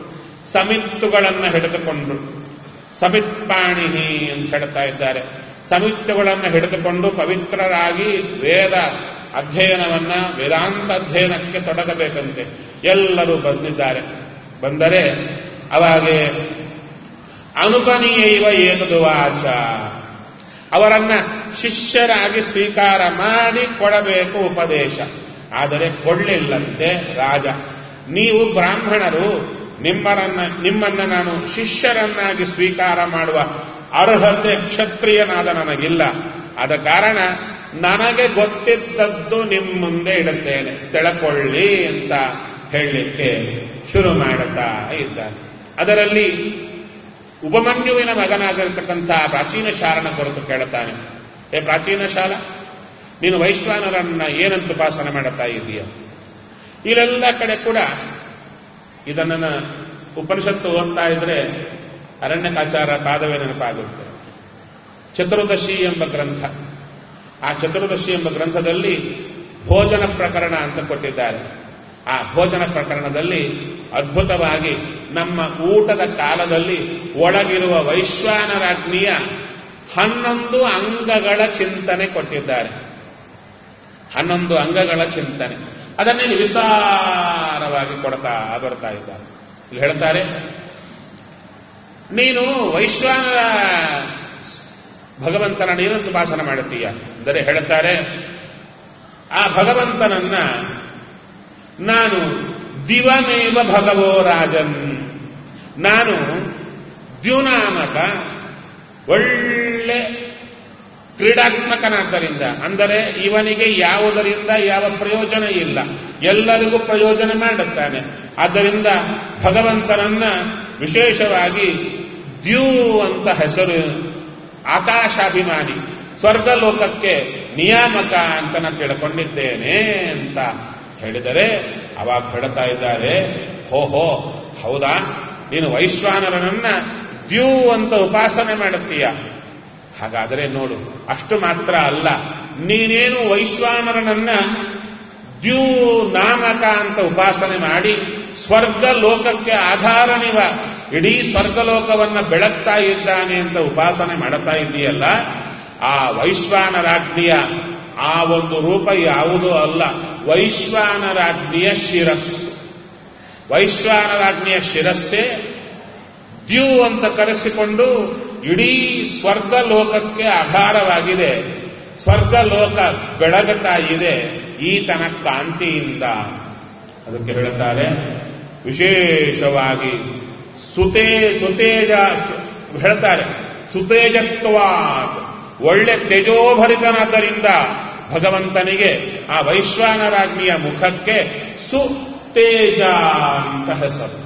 S1: ಸಮಿತ್ತುಗಳನ್ನು ಹಿಡಿದುಕೊಂಡ್ರು ಸಮಿತ್ಪಾಣಿ ಅಂತ ಹೇಳ್ತಾ ಇದ್ದಾರೆ ಸಮಿತ್ತುಗಳನ್ನು ಹಿಡಿದುಕೊಂಡು ಪವಿತ್ರರಾಗಿ ವೇದ ಅಧ್ಯಯನವನ್ನ ವೇದಾಂತ ಅಧ್ಯಯನಕ್ಕೆ ತೊಡಗಬೇಕಂತೆ ಎಲ್ಲರೂ ಬಂದಿದ್ದಾರೆ ಬಂದರೆ ಅವಾಗೆ ಅನುಪನೀಯೈವ ಏತದು ವಾಚ ಅವರನ್ನ ಶಿಷ್ಯರಾಗಿ ಸ್ವೀಕಾರ ಮಾಡಿ ಕೊಡಬೇಕು ಉಪದೇಶ ಆದರೆ ಕೊಡ್ಲಿಲ್ಲಂತೆ ರಾಜ ನೀವು ಬ್ರಾಹ್ಮಣರು ನಿಮ್ಮರನ್ನ ನಿಮ್ಮನ್ನ ನಾನು ಶಿಷ್ಯರನ್ನಾಗಿ ಸ್ವೀಕಾರ ಮಾಡುವ ಅರ್ಹತೆ ಕ್ಷತ್ರಿಯನಾದ ನನಗಿಲ್ಲ ಆದ ಕಾರಣ ನನಗೆ ಗೊತ್ತಿದ್ದದ್ದು ನಿಮ್ಮ ಮುಂದೆ ಇಡುತ್ತೇನೆ ತಿಳ್ಕೊಳ್ಳಿ ಅಂತ ಹೇಳಲಿಕ್ಕೆ ಶುರು ಮಾಡುತ್ತಾ ಇದ್ದಾನೆ ಅದರಲ್ಲಿ ಉಪಮನ್ಯುವಿನ ಮಗನಾಗಿರತಕ್ಕಂಥ ಪ್ರಾಚೀನ ಶಾರನ ಕುರಿತು ಕೇಳುತ್ತಾನೆ ಏ ಪ್ರಾಚೀನ ಶಾಲ ನೀನು ವೈಶ್ವಾನರನ್ನ ಏನಂತ ಉಪಾಸನೆ ಮಾಡುತ್ತಾ ಇದೀಯ ಇಲ್ಲೆಲ್ಲ ಕಡೆ ಕೂಡ ಇದನ್ನ ಉಪನಿಷತ್ತು ಓದ್ತಾ ಇದ್ರೆ ಅರಣ್ಯಕಾಚಾರ ಪಾದವೇ ನೆನಪಾಗುತ್ತೆ ಚತುರ್ದಶಿ ಎಂಬ ಗ್ರಂಥ ಆ ಚತುರ್ದಶಿ ಎಂಬ ಗ್ರಂಥದಲ್ಲಿ ಭೋಜನ ಪ್ರಕರಣ ಅಂತ ಕೊಟ್ಟಿದ್ದಾರೆ ಆ ಭೋಜನ ಪ್ರಕರಣದಲ್ಲಿ ಅದ್ಭುತವಾಗಿ ನಮ್ಮ ಊಟದ ಕಾಲದಲ್ಲಿ ಒಳಗಿರುವ ವೈಶ್ವಾನರಾಜ್ಞಿಯ ಹನ್ನೊಂದು ಅಂಗಗಳ ಚಿಂತನೆ ಕೊಟ್ಟಿದ್ದಾರೆ ಹನ್ನೊಂದು ಅಂಗಗಳ ಚಿಂತನೆ ಅದನ್ನೇ ವಿಸ್ತಾರವಾಗಿ ಕೊಡ್ತಾ ಬರ್ತಾ ಇದ್ದಾರೆ ಇಲ್ಲಿ ಹೇಳ್ತಾರೆ ನೀನು ವೈಶ್ವಾನರ ಭಗವಂತನ ನೀನಂತ ಭಾಷಣ ಮಾಡುತ್ತೀಯ ಅಂದರೆ ಹೇಳ್ತಾರೆ ಆ ಭಗವಂತನನ್ನ ನಾನು ದಿವಮೇವ ಭಗವೋ ರಾಜನ್ ನಾನು ದ್ಯುನಾಮಕ ಒಳ್ಳೆ ಕ್ರೀಡಾತ್ಮಕನಾದ್ದರಿಂದ ಅಂದರೆ ಇವನಿಗೆ ಯಾವುದರಿಂದ ಯಾವ ಪ್ರಯೋಜನ ಇಲ್ಲ ಎಲ್ಲರಿಗೂ ಪ್ರಯೋಜನ ಮಾಡುತ್ತಾನೆ ಆದ್ದರಿಂದ ಭಗವಂತನನ್ನ ವಿಶೇಷವಾಗಿ ದ್ಯೂ ಅಂತ ಹೆಸರು ಆಕಾಶಾಭಿಮಾನಿ ಸ್ವರ್ಗಲೋಕಕ್ಕೆ ನಿಯಾಮಕ ಅಂತ ನಾನು ತಿಳ್ಕೊಂಡಿದ್ದೇನೆ ಅಂತ ಹೇಳಿದರೆ ಅವಾಗ ಹೇಳ್ತಾ ಇದ್ದಾರೆ ಹೋ ಹೋ ಹೌದಾ ನೀನು ವೈಶ್ವಾನರನನ್ನ ದ್ಯೂ ಅಂತ ಉಪಾಸನೆ ಮಾಡುತ್ತೀಯ ಹಾಗಾದರೆ ನೋಡು ಅಷ್ಟು ಮಾತ್ರ ಅಲ್ಲ ನೀನೇನು ವೈಶ್ವಾನರನನ್ನ ದ್ಯೂ ನಾಮಕ ಅಂತ ಉಪಾಸನೆ ಮಾಡಿ ಸ್ವರ್ಗ ಲೋಕಕ್ಕೆ ಆಧಾರನಿವ ಇಡೀ ಸ್ವರ್ಗಲೋಕವನ್ನ ಬೆಳಗ್ತಾ ಇದ್ದಾನೆ ಅಂತ ಉಪಾಸನೆ ಮಾಡುತ್ತಾ ಇದ್ದೀಯಲ್ಲ ಆ ವೈಶ್ವಾನರಾಜ್ಞಿಯ ಆ ಒಂದು ರೂಪ ಯಾವುದೂ ಅಲ್ಲ ವೈಶ್ವಾನರಾಜ್ಞಿಯ ಶಿರಸ್ಸು ವೈಶ್ವಾನರಾಜ್ಞಿಯ ಶಿರಸ್ಸೇ ದ್ಯೂ ಅಂತ ಕರೆಸಿಕೊಂಡು ಇಡೀ ಸ್ವರ್ಗ ಲೋಕಕ್ಕೆ ಆಧಾರವಾಗಿದೆ ಸ್ವರ್ಗ ಲೋಕ ಬೆಳಗುತ್ತಾ ಇದೆ ಈತನ ಕಾಂತಿಯಿಂದ ಅದಕ್ಕೆ ಹೇಳುತ್ತಾರೆ ವಿಶೇಷವಾಗಿ ಸುತೇ ಸುತೇಜ ಹೇಳ್ತಾರೆ ಸುತೇಜತ್ವ ಒಳ್ಳೆ ತೇಜೋಭರಿತನಾದ್ದರಿಂದ ಭಗವಂತನಿಗೆ ಆ ವೈಶ್ವಾನರಾಜ್ಞಿಯ ಮುಖಕ್ಕೆ ಸುತೇಜ ಅಂತ ಹೆಸರು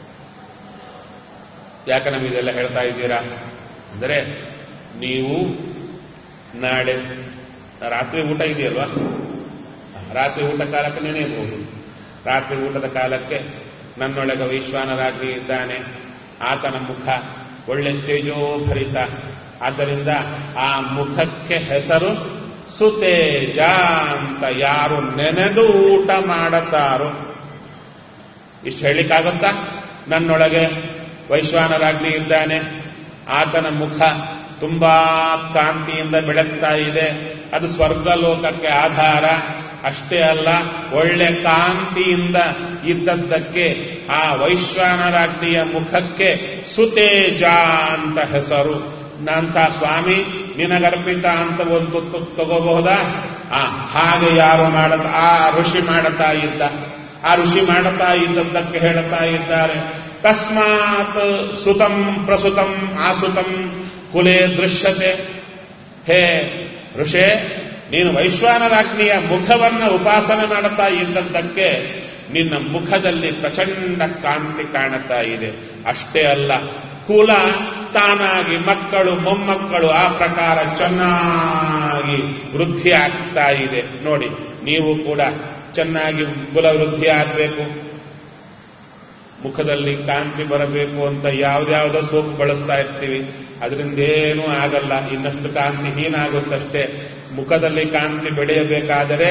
S1: ಯಾಕೆ ನಮಗಿದೆಲ್ಲ ಹೇಳ್ತಾ ಇದ್ದೀರಾ ಅಂದರೆ ನೀವು ನಾಳೆ ರಾತ್ರಿ ಊಟ ಇದೆಯಲ್ವಾ ರಾತ್ರಿ ಊಟ ಕಾಲಕ್ಕೆ ನೆನೆಯಬಹುದು ರಾತ್ರಿ ಊಟದ ಕಾಲಕ್ಕೆ ನನ್ನೊಳಗೆ ವೈಶ್ವಾನರಾಗ್ನಿ ಇದ್ದಾನೆ ಆತನ ಮುಖ ಒಳ್ಳೆ ತೇಜೋಭರಿತ ಆದ್ದರಿಂದ ಆ ಮುಖಕ್ಕೆ ಹೆಸರು ಸುತೇಜ ಅಂತ ಯಾರು ನೆನೆದು ಊಟ ಮಾಡುತ್ತಾರೋ ಇಷ್ಟು ಹೇಳಲಿಕ್ಕಾಗುತ್ತಾ ನನ್ನೊಳಗೆ ವೈಶ್ವಾನರಾಗ್ನಿ ಇದ್ದಾನೆ ಆತನ ಮುಖ ತುಂಬಾ ಕಾಂತಿಯಿಂದ ಬೆಳಗ್ತಾ ಇದೆ ಅದು ಸ್ವರ್ಗಲೋಕಕ್ಕೆ ಆಧಾರ ಅಷ್ಟೇ ಅಲ್ಲ ಒಳ್ಳೆ ಕಾಂತಿಯಿಂದ ಇದ್ದದ್ದಕ್ಕೆ ಆ ವೈಶ್ವಾನರಾಜ್ಞಿಯ ಮುಖಕ್ಕೆ ಸುತೇಜ ಅಂತ ಹೆಸರು ನಂತ ಸ್ವಾಮಿ ನಿನಗರ್ಪಿತ ಅಂತ ಒಂದು ತುತ್ತು ತಗೋಬಹುದಾ ಆ ಹಾಗೆ ಯಾರು ಮಾಡತ ಆ ಋಷಿ ಮಾಡುತ್ತಾ ಇದ್ದ ಆ ಋಷಿ ಮಾಡುತ್ತಾ ಇದ್ದದ್ದಕ್ಕೆ ಹೇಳುತ್ತಾ ಇದ್ದಾರೆ ತಸ್ಮಾತ್ ಸುತಂ ಪ್ರಸುತಂ ಆಸುತಂ ಕುಲೇ ದೃಶ್ಯತೆ ಹೇ ಋಷೇ ನೀನು ವೈಶ್ವಾನರಾಜ್ಞಿಯ ಮುಖವನ್ನ ಉಪಾಸನೆ ಮಾಡುತ್ತಾ ಇದ್ದದ್ದಕ್ಕೆ ನಿನ್ನ ಮುಖದಲ್ಲಿ ಪ್ರಚಂಡ ಕಾಂತಿ ಕಾಣುತ್ತಾ ಇದೆ ಅಷ್ಟೇ ಅಲ್ಲ ಕುಲ ತಾನಾಗಿ ಮಕ್ಕಳು ಮೊಮ್ಮಕ್ಕಳು ಆ ಪ್ರಕಾರ ಚೆನ್ನಾಗಿ ವೃದ್ಧಿ ಆಗ್ತಾ ಇದೆ ನೋಡಿ ನೀವು ಕೂಡ ಚೆನ್ನಾಗಿ ಕುಲ ವೃದ್ಧಿ ಆಗಬೇಕು ಮುಖದಲ್ಲಿ ಕಾಂತಿ ಬರಬೇಕು ಅಂತ ಯಾವ್ದಾವುದೋ ಸೋಪು ಬಳಸ್ತಾ ಇರ್ತೀವಿ ಅದರಿಂದ ಏನೂ ಆಗಲ್ಲ ಇನ್ನಷ್ಟು ಕಾಂತಿ ಹೀನಾಗುತ್ತಷ್ಟೇ ಮುಖದಲ್ಲಿ ಕಾಂತಿ ಬೆಳೆಯಬೇಕಾದರೆ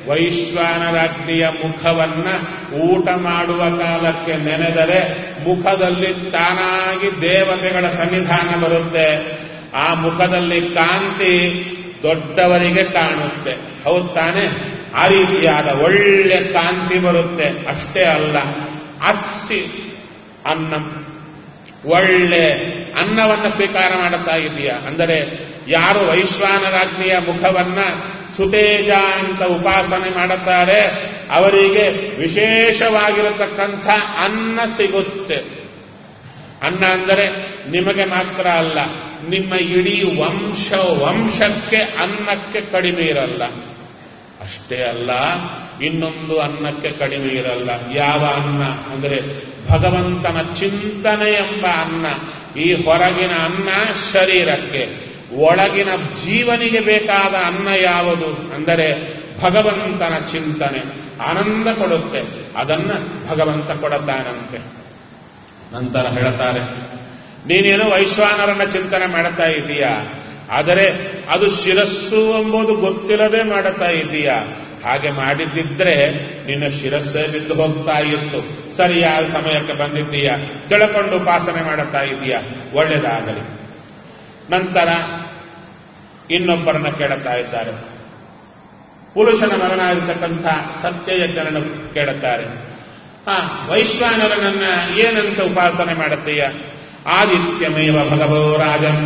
S1: ವೈಶ್ವಾನರಾಜ್ಞಿಯ ಮುಖವನ್ನ ಊಟ ಮಾಡುವ ಕಾಲಕ್ಕೆ ನೆನೆದರೆ ಮುಖದಲ್ಲಿ ತಾನಾಗಿ ದೇವತೆಗಳ ಸನ್ನಿಧಾನ ಬರುತ್ತೆ ಆ ಮುಖದಲ್ಲಿ ಕಾಂತಿ ದೊಡ್ಡವರಿಗೆ ಕಾಣುತ್ತೆ ಹೌದ್ ತಾನೆ ಆ ರೀತಿಯಾದ ಒಳ್ಳೆ ಕಾಂತಿ ಬರುತ್ತೆ ಅಷ್ಟೇ ಅಲ್ಲ ಅಚ್ಚಿ ಅನ್ನ ಒಳ್ಳೆ ಅನ್ನವನ್ನ ಸ್ವೀಕಾರ ಮಾಡುತ್ತಾ ಇದೆಯಾ ಅಂದರೆ ಯಾರು ವೈಶ್ವಾನರಾಜ್ಞಿಯ ಮುಖವನ್ನ ಸುತೇಜ ಅಂತ ಉಪಾಸನೆ ಮಾಡುತ್ತಾರೆ ಅವರಿಗೆ ವಿಶೇಷವಾಗಿರತಕ್ಕಂಥ ಅನ್ನ ಸಿಗುತ್ತೆ ಅನ್ನ ಅಂದರೆ ನಿಮಗೆ ಮಾತ್ರ ಅಲ್ಲ ನಿಮ್ಮ ಇಡೀ ವಂಶ ವಂಶಕ್ಕೆ ಅನ್ನಕ್ಕೆ ಕಡಿಮೆ ಇರಲ್ಲ ಅಷ್ಟೇ ಅಲ್ಲ ಇನ್ನೊಂದು ಅನ್ನಕ್ಕೆ ಕಡಿಮೆ ಇರಲ್ಲ ಯಾವ ಅನ್ನ ಅಂದರೆ ಭಗವಂತನ ಚಿಂತನೆ ಎಂಬ ಅನ್ನ ಈ ಹೊರಗಿನ ಅನ್ನ ಶರೀರಕ್ಕೆ ಒಳಗಿನ ಜೀವನಿಗೆ ಬೇಕಾದ ಅನ್ನ ಯಾವುದು ಅಂದರೆ ಭಗವಂತನ ಚಿಂತನೆ ಆನಂದ ಕೊಡುತ್ತೆ ಅದನ್ನ ಭಗವಂತ ಕೊಡುತ್ತಾನಂತೆ ನಂತರ ಹೇಳುತ್ತಾರೆ ನೀನೇನು ವೈಶ್ವಾನರನ್ನ ಚಿಂತನೆ ಮಾಡುತ್ತಾ ಇದೀಯಾ ಆದರೆ ಅದು ಶಿರಸ್ಸು ಎಂಬುದು ಗೊತ್ತಿಲ್ಲದೆ ಮಾಡುತ್ತಾ ಇದೀಯಾ ಹಾಗೆ ಮಾಡಿದ್ದಿದ್ರೆ ನಿನ್ನ ಶಿರಸ್ಸೇ ಬಿದ್ದು ಹೋಗ್ತಾ ಇತ್ತು ಸರಿಯಾದ ಸಮಯಕ್ಕೆ ಬಂದಿದ್ದೀಯಾ ತಿಳ್ಕೊಂಡು ಉಪಾಸನೆ ಮಾಡುತ್ತಾ ಇದೀಯಾ ಒಳ್ಳೆಯದಾಗಲಿ ನಂತರ ಇನ್ನೊಬ್ಬರನ್ನ ಕೇಳುತ್ತಾ ಇದ್ದಾರೆ ಪುರುಷನ ಮಗನಾಗಿರ್ತಕ್ಕಂಥ ಸತ್ಯಯಜ್ಞನನ್ನು ಕೇಳುತ್ತಾರೆ ಆ ವೈಶ್ವಾನರನನ್ನ ಏನಂತ ಉಪಾಸನೆ ಮಾಡುತ್ತೀಯ ಆದಿತ್ಯಮೇವ ಭಗವೋ ರಾಜನ್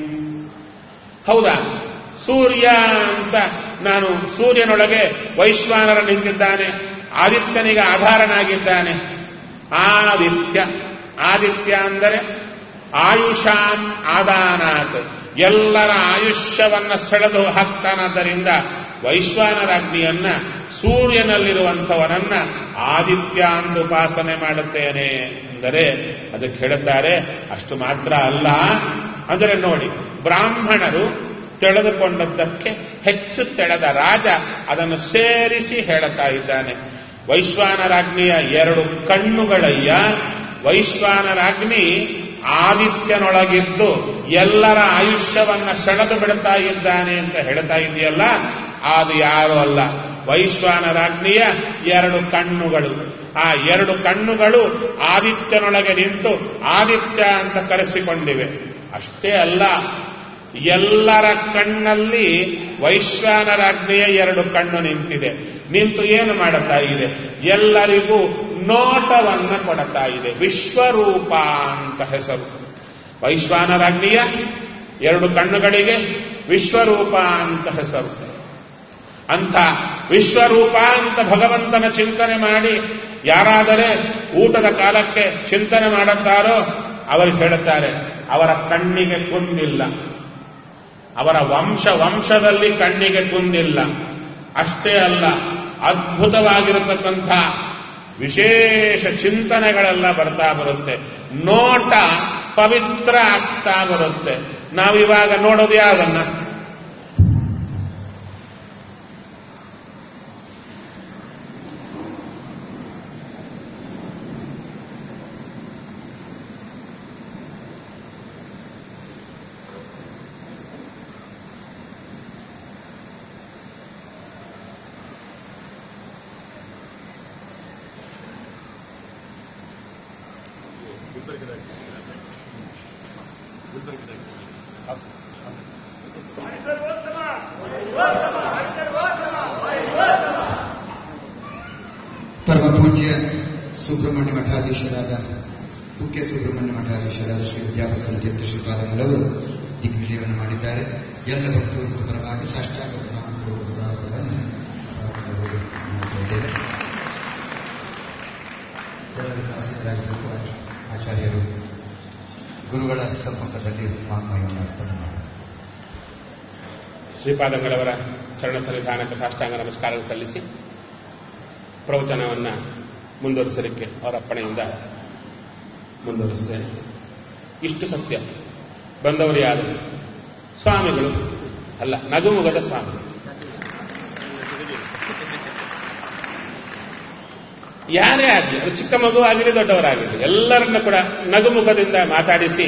S1: ಹೌದಾ ಸೂರ್ಯ ಅಂತ ನಾನು ಸೂರ್ಯನೊಳಗೆ ವೈಶ್ವಾನರ ನಿಂತಿದ್ದಾನೆ ಆದಿತ್ಯನಿಗೆ ಆಧಾರನಾಗಿದ್ದಾನೆ ಆದಿತ್ಯ ಆದಿತ್ಯ ಅಂದರೆ ಆಯುಷಾಂ ಆದಾನಾತ್ ಎಲ್ಲರ ಆಯುಷ್ಯವನ್ನ ಸೆಳೆದು ಹಾಕ್ತಾನಾದ್ದರಿಂದ ವೈಶ್ವಾನರಾಜ್ಞಿಯನ್ನ ಸೂರ್ಯನಲ್ಲಿರುವಂಥವನನ್ನ ಆದಿತ್ಯ ಎಂದು ಉಪಾಸನೆ ಮಾಡುತ್ತೇನೆ ಅಂದರೆ ಅದಕ್ಕೆ ಹೇಳುತ್ತಾರೆ ಅಷ್ಟು ಮಾತ್ರ ಅಲ್ಲ ಅಂದರೆ ನೋಡಿ ಬ್ರಾಹ್ಮಣರು ತೆಳೆದುಕೊಂಡದ್ದಕ್ಕೆ ಹೆಚ್ಚು ತೆಳೆದ ರಾಜ ಅದನ್ನು ಸೇರಿಸಿ ಹೇಳುತ್ತಾ ಇದ್ದಾನೆ ವೈಶ್ವಾನರಾಜ್ಞಿಯ ಎರಡು ಕಣ್ಣುಗಳಯ್ಯ ವೈಶ್ವಾನರಾಜ್ಞಿ ಆದಿತ್ಯನೊಳಗಿದ್ದು ಎಲ್ಲರ ಆಯುಷ್ಯವನ್ನ ಸೆಳೆದು ಬಿಡುತ್ತಾ ಇದ್ದಾನೆ ಅಂತ ಹೇಳ್ತಾ ಇದೆಯಲ್ಲ ಅದು ಯಾರು ಅಲ್ಲ ವೈಶ್ವಾನರಾಜ್ಞಿಯ ಎರಡು ಕಣ್ಣುಗಳು ಆ ಎರಡು ಕಣ್ಣುಗಳು ಆದಿತ್ಯನೊಳಗೆ ನಿಂತು ಆದಿತ್ಯ ಅಂತ ಕರೆಸಿಕೊಂಡಿವೆ ಅಷ್ಟೇ ಅಲ್ಲ ಎಲ್ಲರ ಕಣ್ಣಲ್ಲಿ ವೈಶ್ವಾನರಾಜ್ಞೆಯ ಎರಡು ಕಣ್ಣು ನಿಂತಿದೆ ನಿಂತು ಏನು ಮಾಡುತ್ತಾ ಇದೆ ಎಲ್ಲರಿಗೂ ನೋಟವನ್ನ ಕೊಡುತ್ತಾ ಇದೆ ವಿಶ್ವರೂಪ ಅಂತ ಹೆಸರು ವೈಶ್ವಾನರಾಜ್ಞಿಯ ಎರಡು ಕಣ್ಣುಗಳಿಗೆ ವಿಶ್ವರೂಪ ಅಂತ ಹೆಸರು ಅಂಥ ವಿಶ್ವರೂಪ ಅಂತ ಭಗವಂತನ ಚಿಂತನೆ ಮಾಡಿ ಯಾರಾದರೆ ಊಟದ ಕಾಲಕ್ಕೆ ಚಿಂತನೆ ಮಾಡುತ್ತಾರೋ ಅವರು ಹೇಳುತ್ತಾರೆ ಅವರ ಕಣ್ಣಿಗೆ ಕುಂದಿಲ್ಲ ಅವರ ವಂಶ ವಂಶದಲ್ಲಿ ಕಣ್ಣಿಗೆ ಕುಂದಿಲ್ಲ ಅಷ್ಟೇ ಅಲ್ಲ ಅದ್ಭುತವಾಗಿರತಕ್ಕಂಥ ವಿಶೇಷ ಚಿಂತನೆಗಳೆಲ್ಲ ಬರ್ತಾ ಬರುತ್ತೆ ನೋಟ ಪವಿತ್ರ ಆಗ್ತಾ ಬರುತ್ತೆ ನಾವಿವಾಗ ನೋಡೋದು ಯಾವುದನ್ನ
S2: ಪರಮ ಪೂಜ್ಯ ಸುಬ್ರಹ್ಮಣ್ಯ ಮಠಾಧೀಶರಾದ ಕುಕ್ಕೆ ಸುಬ್ರಹ್ಮಣ್ಯ ಮಠಾಧೀಶರಾದ ಶ್ರೀ ವಿದ್ಯಾಪ್ರಸನ್ನ ತೀರ್ಥ ಶ್ರೀಪಾದಗಳವರು ದಿಗ್ವಿಜಯವನ್ನು ಮಾಡಿದ್ದಾರೆ ಎಲ್ಲ ಭಕ್ತರು ಪರವಾಗಿ ಸಾಷ್ಟಾಂಗ ಪ್ರಣಾಮಪೂರ್ವಕ ಸ್ವಾಗತವನ್ನು ಮಾಡ್ತಾ ಇದ್ದೇವೆ ಎಲ್ಲರೂ ಆಸಕ್ತರಾಗಿರುವ ಆಚಾರ್ಯರು ಗುರುಗಳ ಸಮ್ಮುಖದಲ್ಲಿ ವಾಂಗ್ಮಯವನ್ನು ಅರ್ಪಣೆ ಮಾಡಿದ್ದಾರೆ
S1: ಶ್ರೀಪಾದಂಗಳವರ ಚರಣ ಸನ್ನಿಧಾನಕ್ಕೆ ಸಾಷ್ಟಾಂಗ ನಮಸ್ಕಾರ ಸಲ್ಲಿಸಿ ಪ್ರವಚನವನ್ನು ಮುಂದುವರಿಸಲಿಕ್ಕೆ ಅವರ ಅಪ್ಪಣೆಯಿಂದ ಮುಂದುವರಿಸ್ತೇನೆ ಇಷ್ಟು ಸತ್ಯ ಬಂದವರು ಯಾರು ಸ್ವಾಮಿಗಳು ಅಲ್ಲ ನಗುಮುಗದ ಸ್ವಾಮಿ ಯಾರೇ ಆಗಲಿ ಅದು ಚಿಕ್ಕ ಮಗು ಆಗಲಿ ದೊಡ್ಡವರಾಗಲಿ ಎಲ್ಲರನ್ನ ಕೂಡ ನಗುಮುಖದಿಂದ ಮಾತಾಡಿಸಿ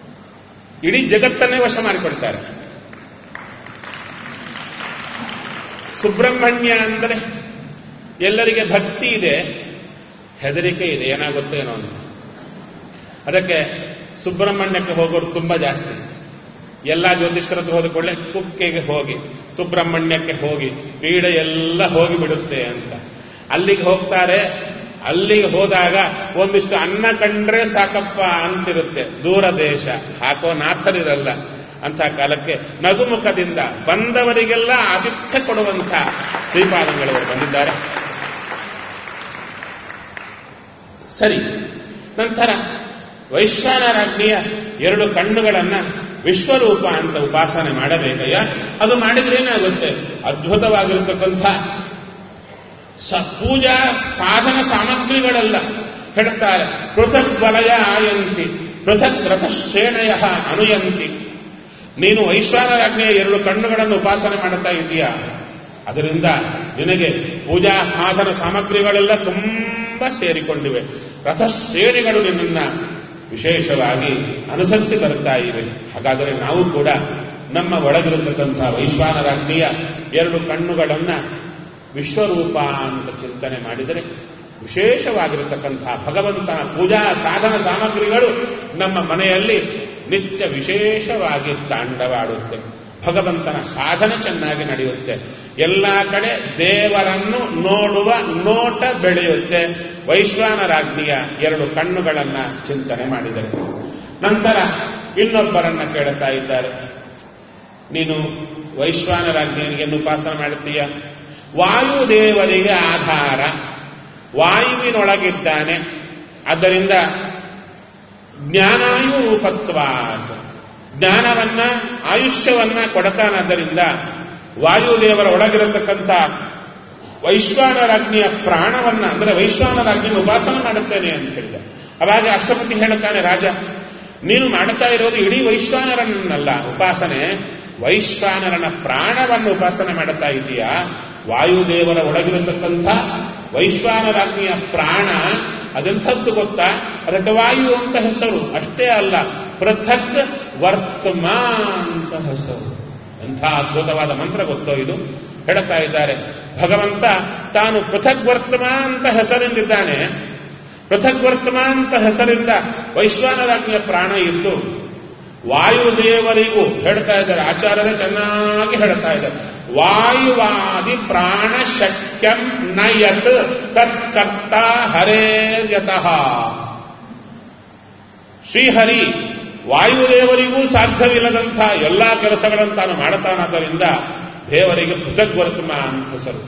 S1: ಇಡೀ ಜಗತ್ತನ್ನೇ ವಶ ಮಾಡಿಕೊಳ್ತಾರೆ ಸುಬ್ರಹ್ಮಣ್ಯ ಅಂದರೆ ಎಲ್ಲರಿಗೆ ಭಕ್ತಿ ಇದೆ ಹೆದರಿಕೆ ಇದೆ ಏನಾಗುತ್ತೋ ಏನೋ ಅಂತ ಅದಕ್ಕೆ ಸುಬ್ರಹ್ಮಣ್ಯಕ್ಕೆ ಹೋಗೋರು ತುಂಬಾ ಜಾಸ್ತಿ ಎಲ್ಲ ಜ್ಯೋತಿಷ್ಕರ ಹತ್ರ ಹೋದ ಕೂಡಲೇ ಕುಕ್ಕೆಗೆ ಹೋಗಿ ಸುಬ್ರಹ್ಮಣ್ಯಕ್ಕೆ ಹೋಗಿ ಪೀಡೆ ಎಲ್ಲ ಹೋಗಿ ಬಿಡುತ್ತೆ ಅಂತ ಅಲ್ಲಿಗೆ ಹೋಗ್ತಾರೆ ಅಲ್ಲಿಗೆ ಹೋದಾಗ ಒಂದಿಷ್ಟು ಅನ್ನ ಕಂಡ್ರೆ ಸಾಕಪ್ಪ ಅಂತಿರುತ್ತೆ ದೂರ ದೇಶ ಹಾಕೋ ನಾಥರಿರಲ್ಲ ಅಂಥ ಕಾಲಕ್ಕೆ ನಗುಮುಖದಿಂದ ಬಂದವರಿಗೆಲ್ಲ ಆತಿಥ್ಯ ಕೊಡುವಂಥ ಶ್ರೀಪಾದಂಗಳವರು ಬಂದಿದ್ದಾರೆ ಸರಿ ನಂತರ ವೈಶ್ವಾನರಾಜ್ಞಿಯ ಎರಡು ಕಣ್ಣುಗಳನ್ನ ವಿಶ್ವರೂಪ ಅಂತ ಉಪಾಸನೆ ಮಾಡಬೇಕಯ್ಯ ಅದು ಮಾಡಿದ್ರೆ ಏನಾಗುತ್ತೆ ಅದ್ಭುತವಾಗಿರತಕ್ಕಂಥ ಸ ಪೂಜಾ ಸಾಧನ ಸಾಮಗ್ರಿಗಳೆಲ್ಲ ಹೇಳ್ತಾರೆ ಪೃಥಕ್ ವಲಯ ಆಯಂತಿ ಪೃಥಕ್ ರಥಶ್ರೇಣಯ ಅನುಯಂತಿ ನೀನು ವೈಶ್ವಾನರಾಜ್ಞೆಯ ಎರಡು ಕಣ್ಣುಗಳನ್ನು ಉಪಾಸನೆ ಮಾಡುತ್ತಾ ಇದೆಯಾ ಅದರಿಂದ ನಿನಗೆ ಪೂಜಾ ಸಾಧನ ಸಾಮಗ್ರಿಗಳೆಲ್ಲ ತುಂಬಾ ಸೇರಿಕೊಂಡಿವೆ ರಥಶ್ರೇಣಿಗಳು ನಿನ್ನನ್ನ ವಿಶೇಷವಾಗಿ ಅನುಸರಿಸಿ ಬರುತ್ತಾ ಇವೆ ಹಾಗಾದರೆ ನಾವು ಕೂಡ ನಮ್ಮ ಒಳಗಿರತಕ್ಕಂಥ ವೈಶ್ವಾನರಾಜ್ಞಿಯ ಎರಡು ಕಣ್ಣುಗಳನ್ನ ವಿಶ್ವರೂಪ ಅಂತ ಚಿಂತನೆ ಮಾಡಿದರೆ ವಿಶೇಷವಾಗಿರತಕ್ಕಂಥ ಭಗವಂತನ ಪೂಜಾ ಸಾಧನ ಸಾಮಗ್ರಿಗಳು ನಮ್ಮ ಮನೆಯಲ್ಲಿ ನಿತ್ಯ ವಿಶೇಷವಾಗಿ ತಾಂಡವಾಡುತ್ತೆ ಭಗವಂತನ ಸಾಧನ ಚೆನ್ನಾಗಿ ನಡೆಯುತ್ತೆ ಎಲ್ಲ ಕಡೆ ದೇವರನ್ನು ನೋಡುವ ನೋಟ ಬೆಳೆಯುತ್ತೆ ವೈಶ್ವಾನರಾಜ್ಞಿಯ ಎರಡು ಕಣ್ಣುಗಳನ್ನ ಚಿಂತನೆ ಮಾಡಿದರೆ ನಂತರ ಇನ್ನೊಬ್ಬರನ್ನ ಕೇಳುತ್ತಾ ಇದ್ದಾರೆ ನೀನು ವೈಶ್ವಾನರಾಜ್ಞನಿಗೆ ಉಪಾಸನೆ ಮಾಡುತ್ತೀಯ ವಾಯುದೇವರಿಗೆ ಆಧಾರ ವಾಯುವಿನೊಳಗಿದ್ದಾನೆ ಆದ್ದರಿಂದ ಜ್ಞಾನಾಯು ರೂಪತ್ವ ಜ್ಞಾನವನ್ನ ಆಯುಷ್ಯವನ್ನ ಕೊಡತಾನಾದ್ದರಿಂದ ವಾಯುದೇವರ ಒಳಗಿರತಕ್ಕಂಥ ವೈಶ್ವಾನರಾಜ್ಞಿಯ ಪ್ರಾಣವನ್ನ ಅಂದ್ರೆ ವೈಶ್ವಾನರಾಜ್ಞಿಯ ಉಪಾಸನೆ ಮಾಡುತ್ತೇನೆ ಅಂತ ಹೇಳಿದ ಅವಾಗ ಅಶ್ವಪತಿ ಹೇಳುತ್ತಾನೆ ರಾಜ ನೀನು ಮಾಡುತ್ತಾ ಇರೋದು ಇಡೀ ವೈಶ್ವಾನರನ್ನಲ್ಲ ಉಪಾಸನೆ ವೈಶ್ವಾನರನ ಪ್ರಾಣವನ್ನು ಉಪಾಸನೆ ಮಾಡುತ್ತಾ ಇದೆಯಾ ವಾಯುದೇವರ ಒಳಗಿರತಕ್ಕಂಥ ವೈಶ್ವಾನರಾಜ್ಞಿಯ ಪ್ರಾಣ ಅದೆಂಥದ್ದು ಗೊತ್ತಾ ಅದಕ್ಕೆ ವಾಯು ಅಂತ ಹೆಸರು ಅಷ್ಟೇ ಅಲ್ಲ ಪೃಥಕ್ ವರ್ತಮ ಅಂತ ಹೆಸರು ಎಂಥ ಅದ್ಭುತವಾದ ಮಂತ್ರ ಗೊತ್ತೋ ಇದು ಹೇಳುತ್ತಾ ಇದ್ದಾರೆ ಭಗವಂತ ತಾನು ಪೃಥಕ್ ವರ್ತಮ ಅಂತ ಹೆಸರಿಂದಿದ್ದಾನೆ ಪೃಥಕ್ ವರ್ತಮ ಅಂತ ಹೆಸರಿಂದ ವೈಶ್ವಾನರಾಜ್ಞಿಯ ಪ್ರಾಣ ಇದ್ದು ವಾಯುದೇವರಿಗೂ ಹೇಳ್ತಾ ಇದ್ದಾರೆ ಆಚಾರ್ಯರೇ ಚೆನ್ನಾಗಿ ಹೇಳ್ತಾ ಇದ್ದಾರೆ ವಾಯುವಾದಿ ಪ್ರಾಣ ಶಕ್ಯಂ ನಯತ್ ತತ್ಕರ್ತ ಹರೇರ್ಯತಃ ಶ್ರೀಹರಿ ವಾಯುದೇವರಿಗೂ ಸಾಧ್ಯವಿಲ್ಲದಂಥ ಎಲ್ಲಾ ಕೆಲಸಗಳನ್ನು ತಾನು ಮಾಡುತ್ತಾನಾದ್ದರಿಂದ ದೇವರಿಗೆ ಪೃಥಗ್ವರ್ತಮ ಅಂತ ಹೆಸರು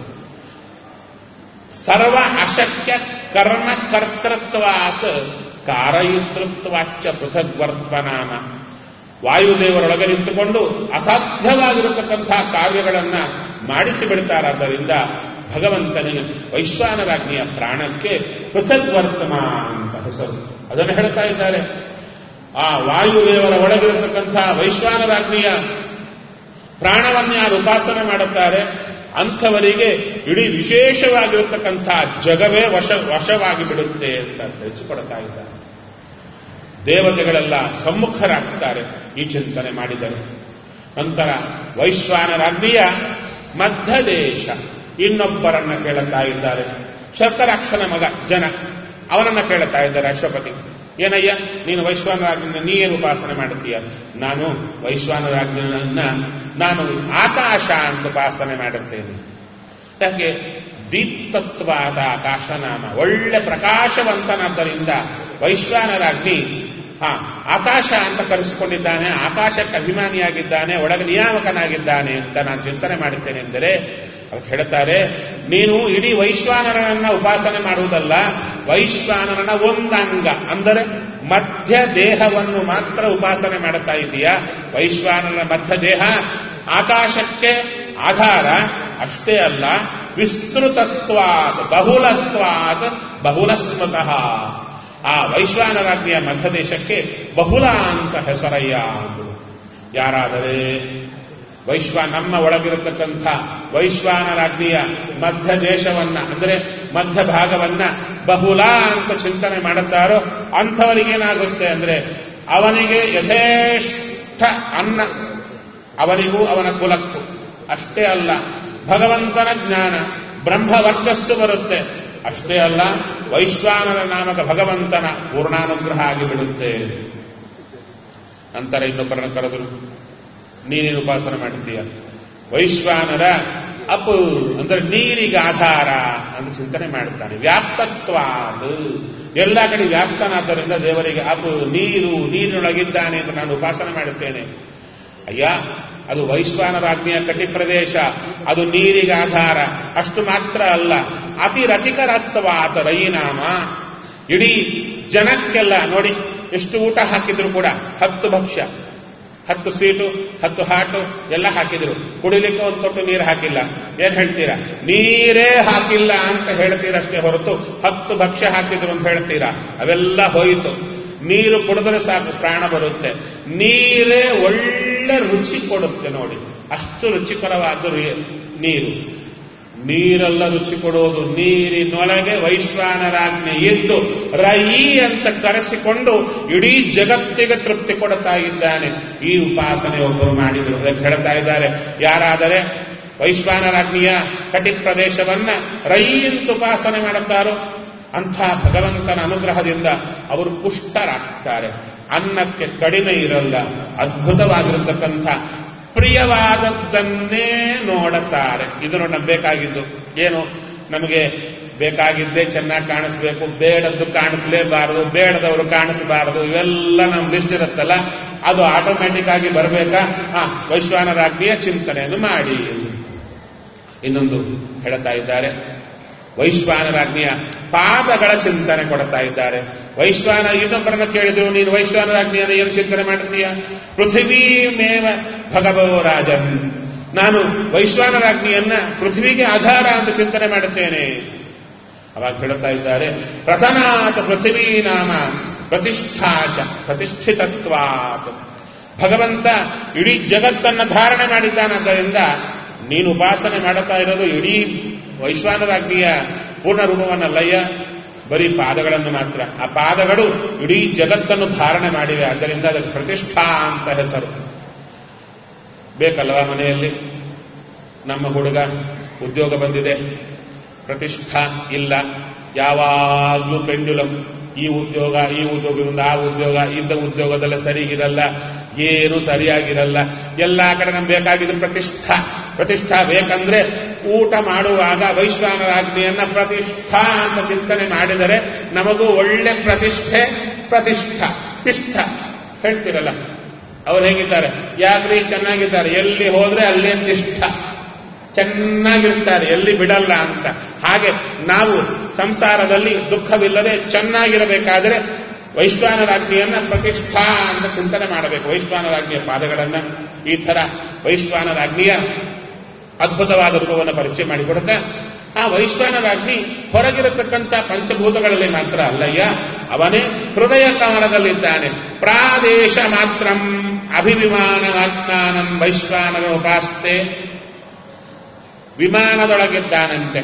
S1: ಸರ್ವ ಅಶಕ್ಯ ಕರ್ಮ ಕರ್ತೃತ್ವಾತ್ ಕಾರಯಿತೃತ್ವಾಚ್ಚ ಪೃಥಗ್ವರ್ತ್ವನಾಮ ವಾಯುದೇವರೊಳಗೆ ನಿಂತುಕೊಂಡು ಅಸಾಧ್ಯವಾಗಿರತಕ್ಕಂತಹ ಕಾರ್ಯಗಳನ್ನ ಮಾಡಿಸಿ ಬಿಡ್ತಾರಾದ್ದರಿಂದ ಭಗವಂತನಿಗೆ ವೈಶ್ವಾನರಾಜ್ಞಿಯ ಪ್ರಾಣಕ್ಕೆ ಪೃಥಗ್ವರ್ತಮ ಅಂತ ಹೆಸರು ಅದನ್ನು ಹೇಳ್ತಾ ಇದ್ದಾರೆ ಆ ವಾಯುದೇವರ ಒಳಗಿರತಕ್ಕಂಥ ವೈಶ್ವಾನರಾಜ್ಞಿಯ ಪ್ರಾಣವನ್ನು ಯಾರು ಉಪಾಸನೆ ಮಾಡುತ್ತಾರೆ ಅಂಥವರಿಗೆ ಇಡೀ ವಿಶೇಷವಾಗಿರತಕ್ಕಂಥ ಜಗವೇ ವಶ ವಶವಾಗಿ ಬಿಡುತ್ತೆ ಅಂತ ತಿಳಿಸಿಕೊಡ್ತಾ ಇದ್ದಾರೆ ದೇವತೆಗಳೆಲ್ಲ ಸಮ್ಮುಖರಾಗ್ತಾರೆ ಈ ಚಿಂತನೆ ಮಾಡಿದರು ನಂತರ ವೈಶ್ವಾನರಾಜ್ಞಿಯ ಮಧ್ಯದೇಶ ಇನ್ನೊಬ್ಬರನ್ನ ಕೇಳುತ್ತಾ ಇದ್ದಾರೆ ಶರ್ತರಾಕ್ಷನ ಮಗ ಜನ ಅವನನ್ನ ಕೇಳುತ್ತಾ ಇದ್ದಾರೆ ಅಶ್ವಪತಿ ಏನಯ್ಯ ನೀನು ವೈಶ್ವಾನರಾಜ್ಞನ ನೀನು ಉಪಾಸನೆ ಮಾಡುತ್ತೀಯ ನಾನು ವೈಶ್ವಾನರಾಜ್ಞನನ್ನ ನಾನು ಆಕಾಶ ಅಂತ ಉಪಾಸನೆ ಮಾಡುತ್ತೇನೆ ಯಾಕೆ ದೀಪ್ತತ್ವಾದ ಆಕಾಶನಾಮ ಒಳ್ಳೆ ಪ್ರಕಾಶವಂತನಾದ್ದರಿಂದ ವೈಶ್ವಾನರಾಜ್ಞಿ ಹಾ ಆಕಾಶ ಅಂತ ಕರೆಸಿಕೊಂಡಿದ್ದಾನೆ ಆಕಾಶಕ್ಕೆ ಅಭಿಮಾನಿಯಾಗಿದ್ದಾನೆ ಒಳಗೆ ನಿಯಾಮಕನಾಗಿದ್ದಾನೆ ಅಂತ ನಾನು ಚಿಂತನೆ ಮಾಡುತ್ತೇನೆ ಎಂದರೆ ಅದಕ್ಕೆ ಹೇಳ್ತಾರೆ ನೀನು ಇಡೀ ವೈಶ್ವಾನರನನ್ನ ಉಪಾಸನೆ ಮಾಡುವುದಲ್ಲ ವೈಶ್ವಾನರನ ಒಂದಂಗ ಅಂದರೆ ಮಧ್ಯ ದೇಹವನ್ನು ಮಾತ್ರ ಉಪಾಸನೆ ಮಾಡುತ್ತಾ ಇದೆಯಾ ವೈಶ್ವಾನರನ ಮಧ್ಯ ದೇಹ ಆಕಾಶಕ್ಕೆ ಆಧಾರ ಅಷ್ಟೇ ಅಲ್ಲ ವಿಸ್ತೃತತ್ವಾತ್ ಬಹುಲತ್ವಾತ್ ಬಹುಲಸ್ಮತಃ ಆ ವೈಶ್ವಾನರಾಜ್ಞಿಯ ಮಧ್ಯದೇಶಕ್ಕೆ ಬಹುಲ ಅಂತ ಹೆಸರಯ್ಯ ಅಂದರು ಯಾರಾದರೆ ವೈಶ್ವ ನಮ್ಮ ಒಳಗಿರತಕ್ಕಂಥ ವೈಶ್ವಾನರಾಜ್ಞಿಯ ಮಧ್ಯ ದೇಶವನ್ನ ಅಂದರೆ ಮಧ್ಯ ಭಾಗವನ್ನ ಬಹುಲ ಅಂತ ಚಿಂತನೆ ಮಾಡುತ್ತಾರೋ ಅಂಥವರಿಗೇನಾಗುತ್ತೆ ಅಂದ್ರೆ ಅವನಿಗೆ ಯಥೇಷ್ಟ ಅನ್ನ ಅವನಿಗೂ ಅವನ ಕುಲಕ್ಕೂ ಅಷ್ಟೇ ಅಲ್ಲ ಭಗವಂತನ ಜ್ಞಾನ ಬ್ರಹ್ಮ ವರ್ಚಸ್ಸು ಬರುತ್ತೆ ಅಷ್ಟೇ ಅಲ್ಲ ವೈಶ್ವಾನರ ನಾಮಕ ಭಗವಂತನ ಪೂರ್ಣಾನುಗ್ರಹ ಆಗಿಬಿಡುತ್ತೆ ನಂತರ ಇನ್ನೊಬ್ಬರನ್ನು ಕರೆದರು ನೀನೇನು ಉಪಾಸನೆ ಮಾಡಿದ್ದೀಯ ವೈಶ್ವಾನರ ಅಪ್ ಅಂದ್ರೆ ನೀರಿಗೆ ಆಧಾರ ಅಂತ ಚಿಂತನೆ ಮಾಡ್ತಾನೆ ವ್ಯಾಪ್ತತ್ವಾದ ಎಲ್ಲ ಕಡೆ ವ್ಯಾಪ್ತನಾದ್ದರಿಂದ ದೇವರಿಗೆ ಅಪ್ ನೀರು ನೀರಿನೊಳಗಿದ್ದಾನೆ ಅಂತ ನಾನು ಉಪಾಸನೆ ಮಾಡುತ್ತೇನೆ ಅಯ್ಯ ಅದು ವೈಶ್ವಾನರಾಜ್ಞೆಯ ಕಟಿ ಪ್ರದೇಶ ಅದು ನೀರಿಗೆ ಆಧಾರ ಅಷ್ಟು ಮಾತ್ರ ಅಲ್ಲ ಅತಿರತಿಕರತ್ವಾತ ರಯಿನಾಮ ಇಡೀ ಜನಕ್ಕೆಲ್ಲ ನೋಡಿ ಎಷ್ಟು ಊಟ ಹಾಕಿದ್ರು ಕೂಡ ಹತ್ತು ಭಕ್ಷ್ಯ ಹತ್ತು ಸ್ವೀಟು ಹತ್ತು ಹಾಟು ಎಲ್ಲ ಹಾಕಿದ್ರು ಕುಡಿಲಿಕ್ಕೆ ಒಂದು ತೊಟ್ಟು ನೀರು ಹಾಕಿಲ್ಲ ಏನ್ ಹೇಳ್ತೀರಾ ನೀರೇ ಹಾಕಿಲ್ಲ ಅಂತ ಹೇಳ್ತೀರಷ್ಟೇ ಹೊರತು ಹತ್ತು ಭಕ್ಷ್ಯ ಹಾಕಿದ್ರು ಅಂತ ಹೇಳ್ತೀರಾ ಅವೆಲ್ಲ ಹೋಯಿತು ನೀರು ಕುಡಿದ್ರೆ ಸಾಕು ಪ್ರಾಣ ಬರುತ್ತೆ ನೀರೇ ಒಳ್ಳೆ ರುಚಿ ಕೊಡುತ್ತೆ ನೋಡಿ ಅಷ್ಟು ರುಚಿಕರವಾದ ನೀರು ನೀರೆಲ್ಲ ರುಚಿ ಕೊಡುವುದು ನೀರಿನೊಳಗೆ ವೈಶ್ವಾನರಾಜ್ಞೆ ಇದ್ದು ರಯಿ ಅಂತ ಕರೆಸಿಕೊಂಡು ಇಡೀ ಜಗತ್ತಿಗೆ ತೃಪ್ತಿ ಕೊಡುತ್ತಾ ಇದ್ದಾನೆ ಈ ಉಪಾಸನೆ ಒಬ್ಬರು ಮಾಡಿದರು ಅದಕ್ಕೆ ಹೇಳ್ತಾ ಇದ್ದಾರೆ ಯಾರಾದರೆ ವೈಶ್ವಾನರಾಜ್ಞಿಯ ಕಟಿ ಪ್ರದೇಶವನ್ನ ರೈ ಅಂತ ಉಪಾಸನೆ ಮಾಡುತ್ತಾರೋ ಅಂಥ ಭಗವಂತನ ಅನುಗ್ರಹದಿಂದ ಅವರು ಪುಷ್ಟರಾಗ್ತಾರೆ ಅನ್ನಕ್ಕೆ ಕಡಿಮೆ ಇರಲ್ಲ ಅದ್ಭುತವಾಗಿರತಕ್ಕಂಥ ಪ್ರಿಯವಾದದ್ದನ್ನೇ ನೋಡುತ್ತಾರೆ ಇದು ನಮಗೆ ಬೇಕಾಗಿದ್ದು ಏನು ನಮಗೆ ಬೇಕಾಗಿದ್ದೇ ಚೆನ್ನಾಗಿ ಕಾಣಿಸ್ಬೇಕು ಬೇಡದ್ದು ಕಾಣಿಸ್ಲೇಬಾರದು ಬೇಡದವರು ಕಾಣಿಸಬಾರದು ಇವೆಲ್ಲ ನಮ್ಮ ಲಿಸ್ಟ್ ಇರುತ್ತಲ್ಲ ಅದು ಆಟೋಮ್ಯಾಟಿಕ್ ಆಗಿ ಬರಬೇಕಾ ಹಾ ವೈಶ್ವಾನರಾಜ್ಞಿಯ ಚಿಂತನೆಯನ್ನು ಮಾಡಿ ಇನ್ನೊಂದು ಹೇಳ್ತಾ ಇದ್ದಾರೆ ವೈಶ್ವಾನರಾಜ್ಞಿಯ ಪಾದಗಳ ಚಿಂತನೆ ಕೊಡ್ತಾ ಇದ್ದಾರೆ ವೈಶ್ವಾನ ಇನ್ನೊಬ್ಬರನ್ನ ಕೇಳಿದ್ರು ನೀನು ವೈಶ್ವಾನರಾಜ್ಞಿಯನ್ನು ಏನು ಚಿಂತನೆ ಮಾಡುತ್ತೀಯ ಪೃಥ್ವೀ ಮೇವ ಭಗವೋ ರಾಜನ್ ನಾನು ವೈಶ್ವಾನರಾಜ್ಞಿಯನ್ನ ಪೃಥ್ವಿಗೆ ಆಧಾರ ಅಂತ ಚಿಂತನೆ ಮಾಡುತ್ತೇನೆ ಅವಾಗ ಹೇಳುತ್ತಾ ಇದ್ದಾರೆ ಪ್ರಥನಾಥ ಪೃಥ್ವೀ ನಾಮ ಪ್ರತಿಷ್ಠಾಚ ಪ್ರತಿಷ್ಠಿತತ್ವಾತ್ ಭಗವಂತ ಇಡೀ ಜಗತ್ತನ್ನ ಧಾರಣೆ ಮಾಡಿದ್ದಾನಾದ್ದರಿಂದ ನೀನು ಉಪಾಸನೆ ಮಾಡುತ್ತಾ ಇರೋದು ಇಡೀ ವೈಶ್ವಾನರಾಜ್ಞಿಯ ಪೂರ್ಣ ರೂಪವನ್ನಲ್ಲಯ್ಯ ಬರೀ ಪಾದಗಳನ್ನು ಮಾತ್ರ ಆ ಪಾದಗಳು ಇಡೀ ಜಗತ್ತನ್ನು ಧಾರಣೆ ಮಾಡಿವೆ ಆದ್ದರಿಂದ ಅದಕ್ಕೆ ಪ್ರತಿಷ್ಠಾ ಅಂತ ಹೆಸರು ಬೇಕಲ್ವಾ ಮನೆಯಲ್ಲಿ ನಮ್ಮ ಹುಡುಗ ಉದ್ಯೋಗ ಬಂದಿದೆ ಪ್ರತಿಷ್ಠಾ ಇಲ್ಲ ಯಾವಾಗಲೂ ಪೆಂಡ್ಯುಲಮ್ ಈ ಉದ್ಯೋಗ ಈ ಉದ್ಯೋಗದಿಂದ ಆ ಉದ್ಯೋಗ ಇದ್ದ ಉದ್ಯೋಗದಲ್ಲ ಸರಿಗಿರಲ್ಲ ಏನು ಸರಿಯಾಗಿರಲ್ಲ ಎಲ್ಲಾ ಕಡೆ ನಮ್ಗೆ ಬೇಕಾಗಿದ್ದು ಪ್ರತಿಷ್ಠಾ ಪ್ರತಿಷ್ಠಾ ಬೇಕಂದ್ರೆ ಊಟ ಮಾಡುವಾಗ ವೈಶ್ವಾನರಾಜ್ಞೆಯನ್ನ ಪ್ರತಿಷ್ಠಾ ಅಂತ ಚಿಂತನೆ ಮಾಡಿದರೆ ನಮಗೂ ಒಳ್ಳೆ ಪ್ರತಿಷ್ಠೆ ಪ್ರತಿಷ್ಠಾ ತಿಷ್ಠ ಹೇಳ್ತಿರಲ್ಲ ಅವ್ರು ಹೇಗಿದ್ದಾರೆ ಯಾಕ್ರಿ ಚೆನ್ನಾಗಿದ್ದಾರೆ ಎಲ್ಲಿ ಹೋದ್ರೆ ಅಲ್ಲೇ ತಿಷ್ಠ ಚೆನ್ನಾಗಿರ್ತಾರೆ ಎಲ್ಲಿ ಬಿಡಲ್ಲ ಅಂತ ಹಾಗೆ ನಾವು ಸಂಸಾರದಲ್ಲಿ ದುಃಖವಿಲ್ಲದೆ ಚೆನ್ನಾಗಿರಬೇಕಾದ್ರೆ ವೈಶ್ವಾನರಾಜ್ಞಿಯನ್ನ ಪ್ರತಿಷ್ಠಾ ಅಂತ ಚಿಂತನೆ ಮಾಡಬೇಕು ವೈಶ್ವಾನರಾಜ್ಞಿಯ ಪಾದಗಳನ್ನ ಈ ತರ ವೈಶ್ವಾನರಾಜ್ಞಿಯ ಅದ್ಭುತವಾದ ರೂಪವನ್ನು ಪರಿಚಯ ಮಾಡಿಕೊಡುತ್ತೆ ಆ ವೈಶ್ವಾನರಾಜ್ಞಿ ಹೊರಗಿರತಕ್ಕಂಥ ಪಂಚಭೂತಗಳಲ್ಲಿ ಮಾತ್ರ ಅಲ್ಲಯ್ಯ ಅವನೇ ಹೃದಯ ಕಾಲದಲ್ಲಿದ್ದಾನೆ ಪ್ರಾದೇಶ ಮಾತ್ರಂ ಅಭಿವಿಮಾನವಾತ್ಮಾನಂ ವೈಶ್ವಾನರ ಉಪಾಸ್ತೆ ವಿಮಾನದೊಳಗಿದ್ದಾನಂತೆ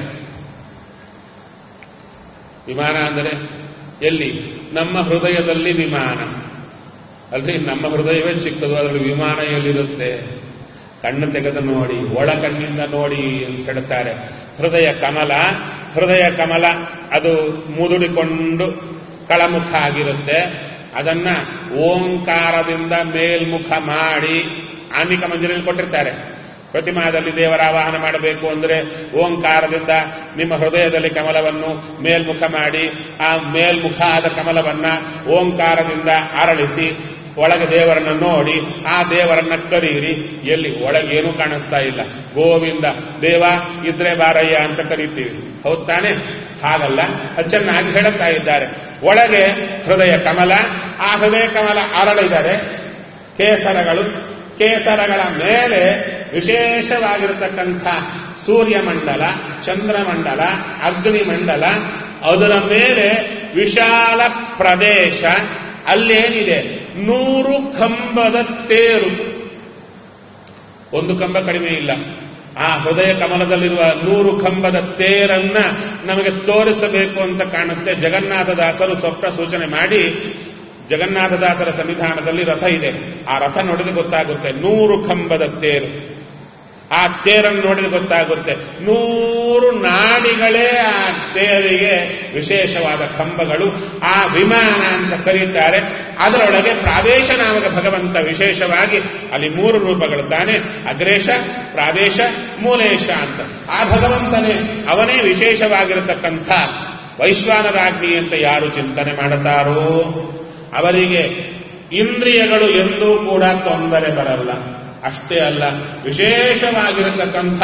S1: ವಿಮಾನ ಅಂದರೆ ಎಲ್ಲಿ ನಮ್ಮ ಹೃದಯದಲ್ಲಿ ವಿಮಾನ ಅಲ್ರಿ ನಮ್ಮ ಹೃದಯವೇ ಚಿಕ್ಕದು ಅದರಲ್ಲಿ ವಿಮಾನ ಎಲ್ಲಿರುತ್ತೆ ಕಣ್ಣು ತೆಗೆದು ನೋಡಿ ಒಳ ಕಣ್ಣಿಂದ ನೋಡಿ ಅಂತ ಹೇಳ್ತಾರೆ ಹೃದಯ ಕಮಲ ಹೃದಯ ಕಮಲ ಅದು ಮುದುಡಿಕೊಂಡು ಕಳಮುಖ ಆಗಿರುತ್ತೆ ಅದನ್ನ ಓಂಕಾರದಿಂದ ಮೇಲ್ಮುಖ ಮಾಡಿ ಆಮಿಕ ಮಂಜರಿಯಲ್ಲಿ ಕೊಟ್ಟಿರ್ತಾರೆ ಪ್ರತಿಮಾದಲ್ಲಿ ದೇವರ ಆವಾಹನ ಮಾಡಬೇಕು ಅಂದರೆ ಓಂಕಾರದಿಂದ ನಿಮ್ಮ ಹೃದಯದಲ್ಲಿ ಕಮಲವನ್ನು ಮೇಲ್ಮುಖ ಮಾಡಿ ಆ ಮೇಲ್ಮುಖ ಆದ ಕಮಲವನ್ನ ಓಂಕಾರದಿಂದ ಅರಳಿಸಿ ಒಳಗೆ ದೇವರನ್ನ ನೋಡಿ ಆ ದೇವರನ್ನ ಕರೀರಿ ಎಲ್ಲಿ ಒಳಗೆ ಏನೂ ಕಾಣಿಸ್ತಾ ಇಲ್ಲ ಗೋವಿಂದ ದೇವ ಇದ್ರೆ ಬಾರಯ್ಯ ಅಂತ ಕರೀತೀವಿ ಹೌದ್ ತಾನೆ ಹಾಗಲ್ಲ ಅದು ಚೆನ್ನಾಗಿ ಹೇಳುತ್ತಾ ಇದ್ದಾರೆ ಒಳಗೆ ಹೃದಯ ಕಮಲ ಆ ಹೃದಯ ಕಮಲ ಅರಳಿದರೆ ಕೇಸರಗಳು ಕೇಸರಗಳ ಮೇಲೆ ವಿಶೇಷವಾಗಿರತಕ್ಕಂಥ ಸೂರ್ಯಮಂಡಲ ಚಂದ್ರಮಂಡಲ ಅಗ್ನಿಮಂಡಲ ಅದರ ಮೇಲೆ ವಿಶಾಲ ಪ್ರದೇಶ ಅಲ್ಲೇನಿದೆ ನೂರು ಕಂಬದ ತೇರು ಒಂದು ಕಂಬ ಕಡಿಮೆ ಇಲ್ಲ ಆ ಹೃದಯ ಕಮಲದಲ್ಲಿರುವ ನೂರು ಕಂಬದ ತೇರನ್ನ ನಮಗೆ ತೋರಿಸಬೇಕು ಅಂತ ಕಾಣುತ್ತೆ ಜಗನ್ನಾಥದಾಸರು ಸ್ವಪ್ನ ಸೂಚನೆ ಮಾಡಿ ಜಗನ್ನಾಥದಾಸರ ಸನ್ನಿಧಾನದಲ್ಲಿ ರಥ ಇದೆ ಆ ರಥ ನೋಡಿದ್ರೆ ಗೊತ್ತಾಗುತ್ತೆ ನೂರು ಕಂಬದ ತೇರು ಆ ತೇರನ್ನು ನೋಡಿದ್ರೆ ಗೊತ್ತಾಗುತ್ತೆ ನೂರು ನಾಡಿಗಳೇ ಆ ತೇರಿಗೆ ವಿಶೇಷವಾದ ಕಂಬಗಳು ಆ ವಿಮಾನ ಅಂತ ಕರೀತಾರೆ ಅದರೊಳಗೆ ಪ್ರಾದೇಶ ನಾಮಕ ಭಗವಂತ ವಿಶೇಷವಾಗಿ ಅಲ್ಲಿ ಮೂರು ರೂಪಗಳು ತಾನೆ ಅಗ್ರೇಶ ಪ್ರಾದೇಶ ಮೂಲೇಶ ಅಂತ ಆ ಭಗವಂತನೇ ಅವನೇ ವಿಶೇಷವಾಗಿರತಕ್ಕಂಥ ವೈಶ್ವಾನರಾಜ್ಞಿ ಅಂತ ಯಾರು ಚಿಂತನೆ ಮಾಡುತ್ತಾರೋ ಅವರಿಗೆ ಇಂದ್ರಿಯಗಳು ಎಂದೂ ಕೂಡ ತೊಂದರೆ ಬರಲ್ಲ ಅಷ್ಟೇ ಅಲ್ಲ ವಿಶೇಷವಾಗಿರತಕ್ಕಂಥ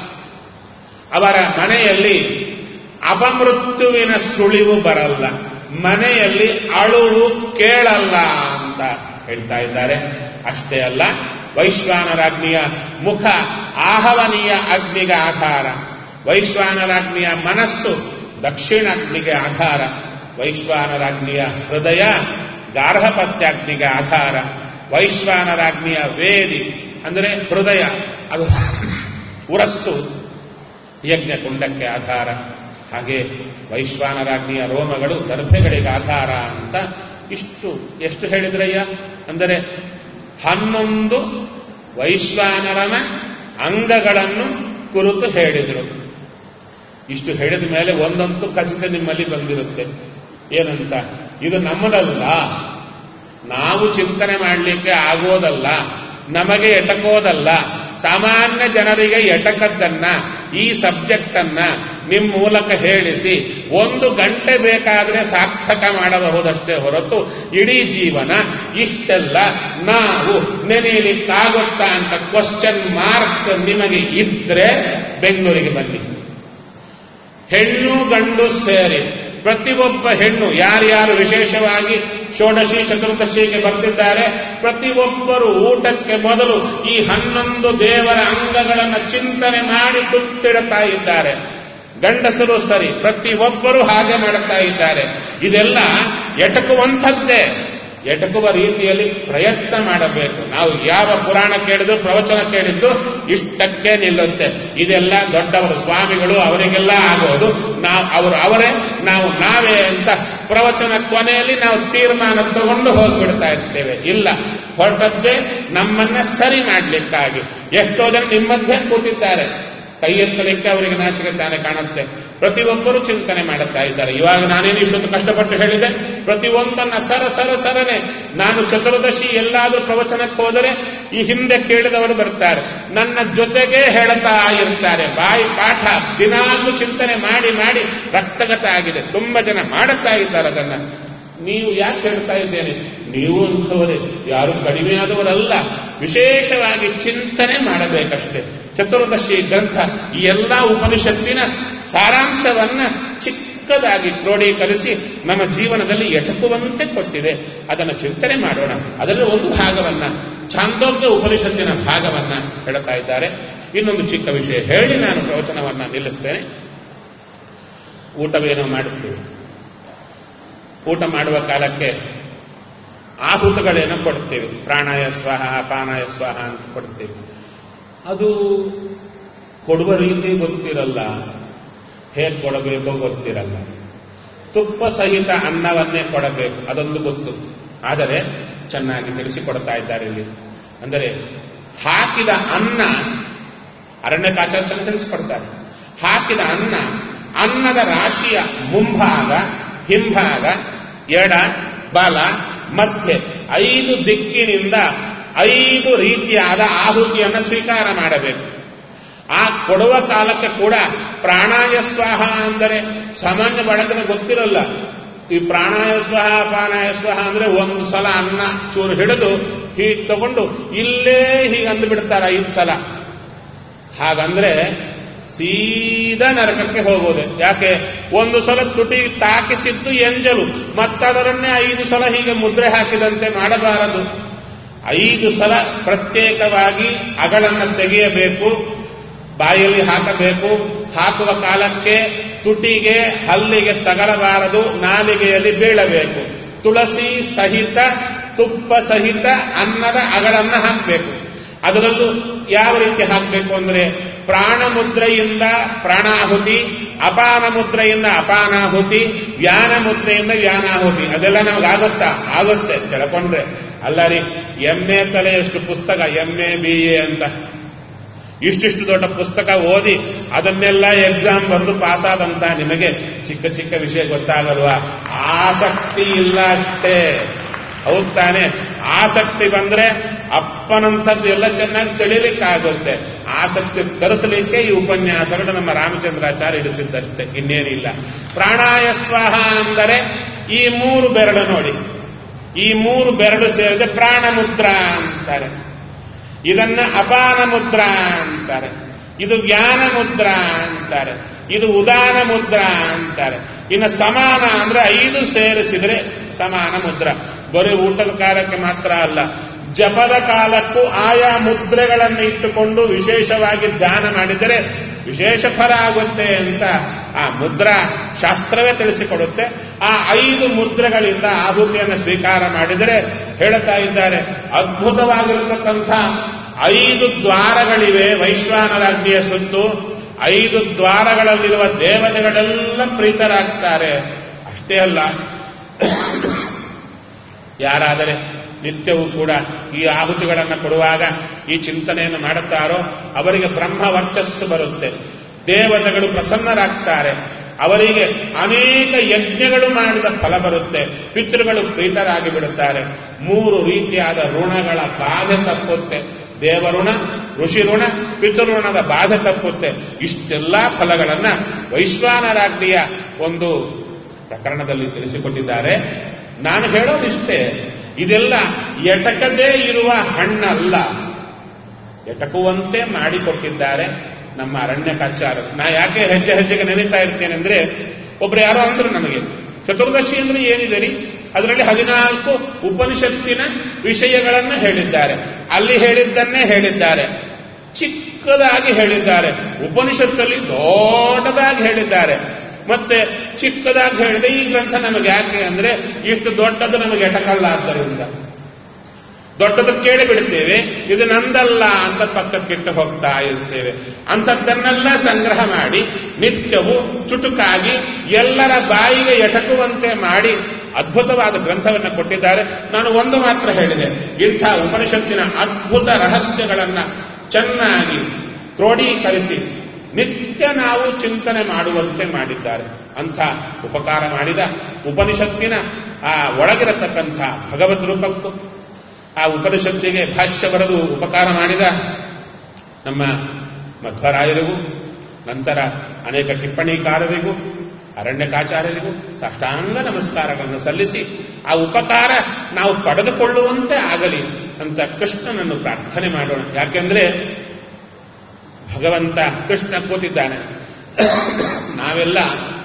S1: ಅವರ ಮನೆಯಲ್ಲಿ ಅಪಮೃತ್ಯುವಿನ ಸುಳಿವು ಬರಲ್ಲ ಮನೆಯಲ್ಲಿ ಅಳುವು ಕೇಳಲ್ಲ ಅಂತ ಹೇಳ್ತಾ ಇದ್ದಾರೆ ಅಷ್ಟೇ ಅಲ್ಲ ವೈಶ್ವಾನರಾಜ್ಞಿಯ ಮುಖ ಆಹವನೀಯ ಅಗ್ನಿಗೆ ಆಧಾರ ವೈಶ್ವಾನರಾಜ್ಞಿಯ ಮನಸ್ಸು ದಕ್ಷಿಣಾಗ್ನಿಗೆ ಆಧಾರ ವೈಶ್ವಾನರಾಜ್ಞಿಯ ಹೃದಯ ಗಾರ್ಹಪತ್ಯಾಗ್ನಿಗೆ ಆಧಾರ ವೈಶ್ವಾನರಾಜ್ಞಿಯ ವೇದಿ ಅಂದರೆ ಹೃದಯ ಅದು ಉರಸ್ತು ಯಜ್ಞಕುಂಡಕ್ಕೆ ಆಧಾರ ಹಾಗೆ ವೈಶ್ವಾನರಾಜ್ಞಿಯ ರೋಮಗಳು ದರ್ಭೆಗಳಿಗೆ ಆಧಾರ ಅಂತ ಇಷ್ಟು ಎಷ್ಟು ಹೇಳಿದ್ರಯ್ಯ ಅಂದರೆ ಹನ್ನೊಂದು ವೈಶ್ವಾನರನ ಅಂಗಗಳನ್ನು ಕುರಿತು ಹೇಳಿದರು ಇಷ್ಟು ಹೇಳಿದ ಮೇಲೆ ಒಂದಂತೂ ಖಚಿತ ನಿಮ್ಮಲ್ಲಿ ಬಂದಿರುತ್ತೆ ಏನಂತ ಇದು ನಮ್ಮದಲ್ಲ ನಾವು ಚಿಂತನೆ ಮಾಡಲಿಕ್ಕೆ ಆಗೋದಲ್ಲ ನಮಗೆ ಎಟಕೋದಲ್ಲ ಸಾಮಾನ್ಯ ಜನರಿಗೆ ಎಟಕದ್ದನ್ನ ಈ ಸಬ್ಜೆಕ್ಟ್ ಅನ್ನ ನಿಮ್ಮ ಮೂಲಕ ಹೇಳಿಸಿ ಒಂದು ಗಂಟೆ ಬೇಕಾದ್ರೆ ಸಾರ್ಥಕ ಮಾಡಬಹುದಷ್ಟೇ ಹೊರತು ಇಡೀ ಜೀವನ ಇಷ್ಟೆಲ್ಲ ನಾವು ನೆನೆಯಲಿಕ್ಕಾಗುತ್ತಾ ಅಂತ ಕ್ವಶನ್ ಮಾರ್ಕ್ ನಿಮಗೆ ಇದ್ರೆ ಬೆಂಗಳೂರಿಗೆ ಬನ್ನಿ ಹೆಣ್ಣು ಗಂಡು ಸೇರಿ ಪ್ರತಿಯೊಬ್ಬ ಹೆಣ್ಣು ಯಾರ್ಯಾರು ವಿಶೇಷವಾಗಿ ಷೋಡಶಿ ಚತುರ್ದಶಿಗೆ ಬರ್ತಿದ್ದಾರೆ ಪ್ರತಿಯೊಬ್ಬರು ಊಟಕ್ಕೆ ಮೊದಲು ಈ ಹನ್ನೊಂದು ದೇವರ ಅಂಗಗಳನ್ನು ಚಿಂತನೆ ಮಾಡಿ ತುತ್ತಿಡುತ್ತಾ ಇದ್ದಾರೆ ಗಂಡಸರು ಸರಿ ಪ್ರತಿಯೊಬ್ಬರು ಹಾಗೆ ಮಾಡುತ್ತಾ ಇದ್ದಾರೆ ಇದೆಲ್ಲ ಎಟಕುವಂಥದ್ದೇ ಎಟಕುವ ರೀತಿಯಲ್ಲಿ ಪ್ರಯತ್ನ ಮಾಡಬೇಕು ನಾವು ಯಾವ ಪುರಾಣ ಕೇಳಿದ್ರು ಪ್ರವಚನ ಕೇಳಿದ್ದು ಇಷ್ಟಕ್ಕೆ ನಿಲ್ಲುತ್ತೆ ಇದೆಲ್ಲ ದೊಡ್ಡವರು ಸ್ವಾಮಿಗಳು ಅವರಿಗೆಲ್ಲ ಆಗೋದು ನಾವು ಅವರು ಅವರೇ ನಾವು ನಾವೇ ಅಂತ ಪ್ರವಚನ ಕೊನೆಯಲ್ಲಿ ನಾವು ತೀರ್ಮಾನ ತಗೊಂಡು ಹೋಗ್ಬಿಡ್ತಾ ಇರ್ತೇವೆ ಇಲ್ಲ ಹೊರಟದ್ದೇ ನಮ್ಮನ್ನ ಸರಿ ಮಾಡ್ಲಿಕ್ಕಾಗಿ ಎಷ್ಟೋ ಜನ ನಿಮ್ಮ ಮಧ್ಯೆ ಕೂತಿದ್ದಾರೆ ಕೈ ಎತ್ತಲಿಕ್ಕೆ ಅವರಿಗೆ ನಾಚಿಕೆ ತಾನೇ ಕಾಣುತ್ತೆ ಪ್ರತಿಯೊಬ್ಬರು ಚಿಂತನೆ ಮಾಡುತ್ತಾ ಇದ್ದಾರೆ ಇವಾಗ ನಾನೇನು ಇಷ್ಟೊಂದು ಕಷ್ಟಪಟ್ಟು ಹೇಳಿದೆ ಪ್ರತಿಯೊಂದನ್ನ ಸರ ಸರ ಸರನೆ ನಾನು ಚತುರ್ದಶಿ ಎಲ್ಲಾದ್ರೂ ಪ್ರವಚನಕ್ಕೆ ಹೋದರೆ ಈ ಹಿಂದೆ ಕೇಳಿದವರು ಬರ್ತಾರೆ ನನ್ನ ಜೊತೆಗೆ ಹೇಳ್ತಾ ಇರ್ತಾರೆ ಬಾಯಿ ಪಾಠ ದಿನಾಗ್ಲೂ ಚಿಂತನೆ ಮಾಡಿ ಮಾಡಿ ರಕ್ತಗತ ಆಗಿದೆ ತುಂಬಾ ಜನ ಮಾಡುತ್ತಾ ಇದ್ದಾರೆ ಅದನ್ನ ನೀವು ಯಾಕೆ ಹೇಳ್ತಾ ಇದ್ದೇನೆ ನೀವು ಅಂಥವರೇ ಯಾರು ಕಡಿಮೆಯಾದವರಲ್ಲ ವಿಶೇಷವಾಗಿ ಚಿಂತನೆ ಮಾಡಬೇಕಷ್ಟೇ ಚತುರ್ದಶಿ ಗ್ರಂಥ ಈ ಎಲ್ಲ ಉಪನಿಷತ್ತಿನ ಸಾರಾಂಶವನ್ನ ಚಿಕ್ಕದಾಗಿ ಕ್ರೋಢೀಕರಿಸಿ ನಮ್ಮ ಜೀವನದಲ್ಲಿ ಎಟಕುವಂತೆ ಕೊಟ್ಟಿದೆ ಅದನ್ನು ಚಿಂತನೆ ಮಾಡೋಣ ಅದರ ಒಂದು ಭಾಗವನ್ನ ಛಾಂದೋಗ್ಯ ಉಪನಿಷತ್ತಿನ ಭಾಗವನ್ನ ಹೇಳ್ತಾ ಇದ್ದಾರೆ ಇನ್ನೊಂದು ಚಿಕ್ಕ ವಿಷಯ ಹೇಳಿ ನಾನು ಪ್ರವಚನವನ್ನ ನಿಲ್ಲಿಸ್ತೇನೆ ಊಟವೇನೋ ಮಾಡುತ್ತೇವೆ ಊಟ ಮಾಡುವ ಕಾಲಕ್ಕೆ ಆಹುತಗಳೇನೋ ಕೊಡ್ತೇವೆ ಪ್ರಾಣಾಯ ಸ್ವಾಹ ಅಪಾನಾಯ ಸ್ವಾಹ ಅಂತ ಕೊಡ್ತೇವೆ ಅದು ಕೊಡುವ ರೀತಿ ಗೊತ್ತಿರಲ್ಲ ಹೇಗೆ ಕೊಡಬೇಕೋ ಗೊತ್ತಿರಲ್ಲ ತುಪ್ಪ ಸಹಿತ ಅನ್ನವನ್ನೇ ಕೊಡಬೇಕು ಅದೊಂದು ಗೊತ್ತು ಆದರೆ ಚೆನ್ನಾಗಿ ತಿಳಿಸಿಕೊಡ್ತಾ ಇದ್ದಾರೆ ಇಲ್ಲಿ ಅಂದರೆ ಹಾಕಿದ ಅನ್ನ ಅರಣ್ಯಕಾಚಾರ್ಯ ತಿಳಿಸಿಕೊಡ್ತಾರೆ ಹಾಕಿದ ಅನ್ನ ಅನ್ನದ ರಾಶಿಯ ಮುಂಭಾಗ ಹಿಂಭಾಗ ಎಡ ಬಲ ಮಧ್ಯೆ ಐದು ದಿಕ್ಕಿನಿಂದ ಐದು ರೀತಿಯಾದ ಆಹುತಿಯನ್ನು ಸ್ವೀಕಾರ ಮಾಡಬೇಕು ಆ ಕೊಡುವ ಕಾಲಕ್ಕೆ ಕೂಡ ಪ್ರಾಣಾಯ ಸ್ವಾಹ ಅಂದರೆ ಸಾಮಾನ್ಯ ಬಳಗನ ಗೊತ್ತಿರಲ್ಲ ಈ ಪ್ರಾಣಾಯ ಸ್ವಾಹ ಪಾನಾಯ ಸ್ವಾಹ ಅಂದ್ರೆ ಒಂದು ಸಲ ಅನ್ನ ಚೂರು ಹಿಡಿದು ಹೀಗೆ ತಗೊಂಡು ಇಲ್ಲೇ ಹೀಗೆ ಅಂದು ಬಿಡ್ತಾರೆ ಐದು ಸಲ ಹಾಗಂದ್ರೆ ಸೀದಾ ನರಕಕ್ಕೆ ಹೋಗೋದೆ ಯಾಕೆ ಒಂದು ಸಲ ತುಟಿ ತಾಕಿಸಿದ್ದು ಎಂಜಲು ಮತ್ತದರನ್ನೇ ಐದು ಸಲ ಹೀಗೆ ಮುದ್ರೆ ಹಾಕಿದಂತೆ ಮಾಡಬಾರದು ಐದು ಸಲ ಪ್ರತ್ಯೇಕವಾಗಿ ಅಗಳನ್ನು ತೆಗೆಯಬೇಕು ಬಾಯಲ್ಲಿ ಹಾಕಬೇಕು ಹಾಕುವ ಕಾಲಕ್ಕೆ ತುಟಿಗೆ ಹಲ್ಲಿಗೆ ತಗಲಬಾರದು ನಾಲಿಗೆಯಲ್ಲಿ ಬೀಳಬೇಕು ತುಳಸಿ ಸಹಿತ ತುಪ್ಪ ಸಹಿತ ಅನ್ನದ ಅಗಳನ್ನು ಹಾಕಬೇಕು ಅದರಲ್ಲೂ ಯಾವ ರೀತಿ ಹಾಕಬೇಕು ಅಂದ್ರೆ ಪ್ರಾಣ ಮುದ್ರೆಯಿಂದ ಪ್ರಾಣಾಹುತಿ ಅಪಾನ ಮುದ್ರೆಯಿಂದ ಅಪಾನಾಹುತಿ ವ್ಯಾನ ಮುದ್ರೆಯಿಂದ ವ್ಯಾನಾಹುತಿ ಅದೆಲ್ಲ ನಮಗಾಗುತ್ತಾ ಆಗುತ್ತೆ ತಿಳ್ಕೊಂಡ್ರೆ ಅಲ್ಲ ರೀ ಎಂ ಎ ತಲೆಯಷ್ಟು ಪುಸ್ತಕ ಎಂ ಎ ಬಿ ಎ ಅಂತ ಇಷ್ಟಿಷ್ಟು ದೊಡ್ಡ ಪುಸ್ತಕ ಓದಿ ಅದನ್ನೆಲ್ಲ ಎಕ್ಸಾಮ್ ಬರೆದು ಪಾಸ್ ಆದಂತ ನಿಮಗೆ ಚಿಕ್ಕ ಚಿಕ್ಕ ವಿಷಯ ಗೊತ್ತಾಗಲ್ವಾ ಆಸಕ್ತಿ ಇಲ್ಲ ಅಷ್ಟೇ ಹೌದ್ ತಾನೆ ಆಸಕ್ತಿ ಬಂದ್ರೆ ಅಪ್ಪನಂಥದ್ದು ಎಲ್ಲ ಚೆನ್ನಾಗಿ ತಿಳಿಲಿಕ್ಕಾಗುತ್ತೆ ಆಸಕ್ತಿ ತರಿಸಲಿಕ್ಕೆ ಈ ಉಪನ್ಯಾಸಗಳು ನಮ್ಮ ರಾಮಚಂದ್ರಾಚಾರ್ಯ ಇಡಿಸಿದ್ದಷ್ಟೇ ಇನ್ನೇನಿಲ್ಲ ಪ್ರಾಣಾಯ ಸ್ವಾಹ ಅಂದರೆ ಈ ಮೂರು ಬೆರಳು ನೋಡಿ ಈ ಮೂರು ಬೆರಳು ಸೇರಿದೆ ಪ್ರಾಣ ಮುದ್ರಾ ಅಂತಾರೆ ಇದನ್ನ ಅಪಾನ ಮುದ್ರಾ ಅಂತಾರೆ ಇದು ವ್ಯಾನ ಮುದ್ರಾ ಅಂತಾರೆ ಇದು ಉದಾನ ಮುದ್ರಾ ಅಂತಾರೆ ಇನ್ನು ಸಮಾನ ಅಂದ್ರೆ ಐದು ಸೇರಿಸಿದ್ರೆ ಸಮಾನ ಮುದ್ರಾ ಬರೀ ಊಟದ ಕಾಲಕ್ಕೆ ಮಾತ್ರ ಅಲ್ಲ ಜಪದ ಕಾಲಕ್ಕೂ ಆಯಾ ಮುದ್ರೆಗಳನ್ನು ಇಟ್ಟುಕೊಂಡು ವಿಶೇಷವಾಗಿ ಧ್ಯಾನ ಮಾಡಿದರೆ ವಿಶೇಷ ಫಲ ಆಗುತ್ತೆ ಅಂತ ಆ ಮುದ್ರಾ ಶಾಸ್ತ್ರವೇ ತಿಳಿಸಿಕೊಡುತ್ತೆ ಆ ಐದು ಮುದ್ರೆಗಳಿಂದ ಆಹುತಿಯನ್ನು ಸ್ವೀಕಾರ ಮಾಡಿದರೆ ಹೇಳುತ್ತಾ ಇದ್ದಾರೆ ಅದ್ಭುತವಾಗಿರತಕ್ಕಂಥ ಐದು ದ್ವಾರಗಳಿವೆ ವೈಶ್ವಾನರಾಜ್ಞಿಯ ಸುತ್ತು ಐದು ದ್ವಾರಗಳಲ್ಲಿರುವ ದೇವತೆಗಳೆಲ್ಲ ಪ್ರೀತರಾಗ್ತಾರೆ ಅಷ್ಟೇ ಅಲ್ಲ ಯಾರಾದರೆ ನಿತ್ಯವೂ ಕೂಡ ಈ ಆಹುತಿಗಳನ್ನು ಕೊಡುವಾಗ ಈ ಚಿಂತನೆಯನ್ನು ಮಾಡುತ್ತಾರೋ ಅವರಿಗೆ ಬ್ರಹ್ಮ ವರ್ಚಸ್ಸು ಬರುತ್ತೆ ದೇವತೆಗಳು ಪ್ರಸನ್ನರಾಗ್ತಾರೆ ಅವರಿಗೆ ಅನೇಕ ಯಜ್ಞಗಳು ಮಾಡಿದ ಫಲ ಬರುತ್ತೆ ಪಿತೃಗಳು ಪ್ರೀತರಾಗಿ ಬಿಡುತ್ತಾರೆ ಮೂರು ರೀತಿಯಾದ ಋಣಗಳ ಬಾಧೆ ತಪ್ಪುತ್ತೆ ದೇವಋಣ ಋಷಿ ಋಣ ಪಿತೃಋಣದ ಬಾಧೆ ತಪ್ಪುತ್ತೆ ಇಷ್ಟೆಲ್ಲ ಫಲಗಳನ್ನ ವೈಶ್ವಾನರಾಜ್ಞಿಯ ಒಂದು ಪ್ರಕರಣದಲ್ಲಿ ತಿಳಿಸಿಕೊಟ್ಟಿದ್ದಾರೆ ನಾನು ಹೇಳೋದಿಷ್ಟೇ ಇದೆಲ್ಲ ಎಟಕದೇ ಇರುವ ಹಣ್ಣಲ್ಲ ಎಟಕುವಂತೆ ಮಾಡಿಕೊಟ್ಟಿದ್ದಾರೆ ನಮ್ಮ ಅರಣ್ಯಕಾಚಾರ ನಾ ಯಾಕೆ ಹೆಜ್ಜೆ ಹೆಜ್ಜೆಗೆ ನೆನೀತಾ ಇರ್ತೇನೆ ಅಂದ್ರೆ ಒಬ್ರು ಯಾರೋ ಅಂದ್ರು ನನಗೆ ಚತುರ್ದಶಿ ಅಂದ್ರೆ ಏನಿದೆ ರೀ ಅದರಲ್ಲಿ ಹದಿನಾಲ್ಕು ಉಪನಿಷತ್ತಿನ ವಿಷಯಗಳನ್ನು ಹೇಳಿದ್ದಾರೆ ಅಲ್ಲಿ ಹೇಳಿದ್ದನ್ನೇ ಹೇಳಿದ್ದಾರೆ ಚಿಕ್ಕದಾಗಿ ಹೇಳಿದ್ದಾರೆ ಉಪನಿಷತ್ತಲ್ಲಿ ದೊಡ್ಡದಾಗಿ ಹೇಳಿದ್ದಾರೆ ಮತ್ತೆ ಚಿಕ್ಕದಾಗಿ ಹೇಳಿದೆ ಈ ಗ್ರಂಥ ನಮಗೆ ಯಾಕೆ ಅಂದ್ರೆ ಇಷ್ಟು ದೊಡ್ಡದು ನಮಗೆ ಎಟಕಲ್ಲ ಆದ್ದರಿಂದ ದೊಡ್ಡದು ಕೇಳಿ ಬಿಡ್ತೇವೆ ಇದು ನಂದಲ್ಲ ಅಂತ ಪಕ್ಕಕ್ಕಿಟ್ಟು ಹೋಗ್ತಾ ಇರ್ತೇವೆ ಅಂಥದ್ದನ್ನೆಲ್ಲ ಸಂಗ್ರಹ ಮಾಡಿ ನಿತ್ಯವೂ ಚುಟುಕಾಗಿ ಎಲ್ಲರ ಬಾಯಿಗೆ ಎಟಕುವಂತೆ ಮಾಡಿ ಅದ್ಭುತವಾದ ಗ್ರಂಥವನ್ನು ಕೊಟ್ಟಿದ್ದಾರೆ ನಾನು ಒಂದು ಮಾತ್ರ ಹೇಳಿದೆ ಇಂಥ ಉಪನಿಷತ್ತಿನ ಅದ್ಭುತ ರಹಸ್ಯಗಳನ್ನ ಚೆನ್ನಾಗಿ ಕ್ರೋಢೀಕರಿಸಿ ನಿತ್ಯ ನಾವು ಚಿಂತನೆ ಮಾಡುವಂತೆ ಮಾಡಿದ್ದಾರೆ ಅಂಥ ಉಪಕಾರ ಮಾಡಿದ ಉಪನಿಷತ್ತಿನ ಆ ಒಳಗಿರತಕ್ಕಂಥ ಭಗವದ್ ರೂಪಕ್ಕೂ ಆ ಉಪನಿಷತ್ತಿಗೆ ಭಾಷ್ಯ ಬರೆದು ಉಪಕಾರ ಮಾಡಿದ ನಮ್ಮ ಮಧ್ವರಾಯರಿಗೂ ನಂತರ ಅನೇಕ ಟಿಪ್ಪಣಿಕಾರರಿಗೂ ಅರಣ್ಯಕಾಚಾರ್ಯರಿಗೂ ಸಾಷ್ಟಾಂಗ ನಮಸ್ಕಾರಗಳನ್ನು ಸಲ್ಲಿಸಿ ಆ ಉಪಕಾರ ನಾವು ಪಡೆದುಕೊಳ್ಳುವಂತೆ ಆಗಲಿ ಅಂತ ಕೃಷ್ಣನನ್ನು ಪ್ರಾರ್ಥನೆ ಮಾಡೋಣ ಯಾಕೆಂದ್ರೆ ಭಗವಂತ ಕೃಷ್ಣ ಕೂತಿದ್ದಾನೆ ನಾವೆಲ್ಲ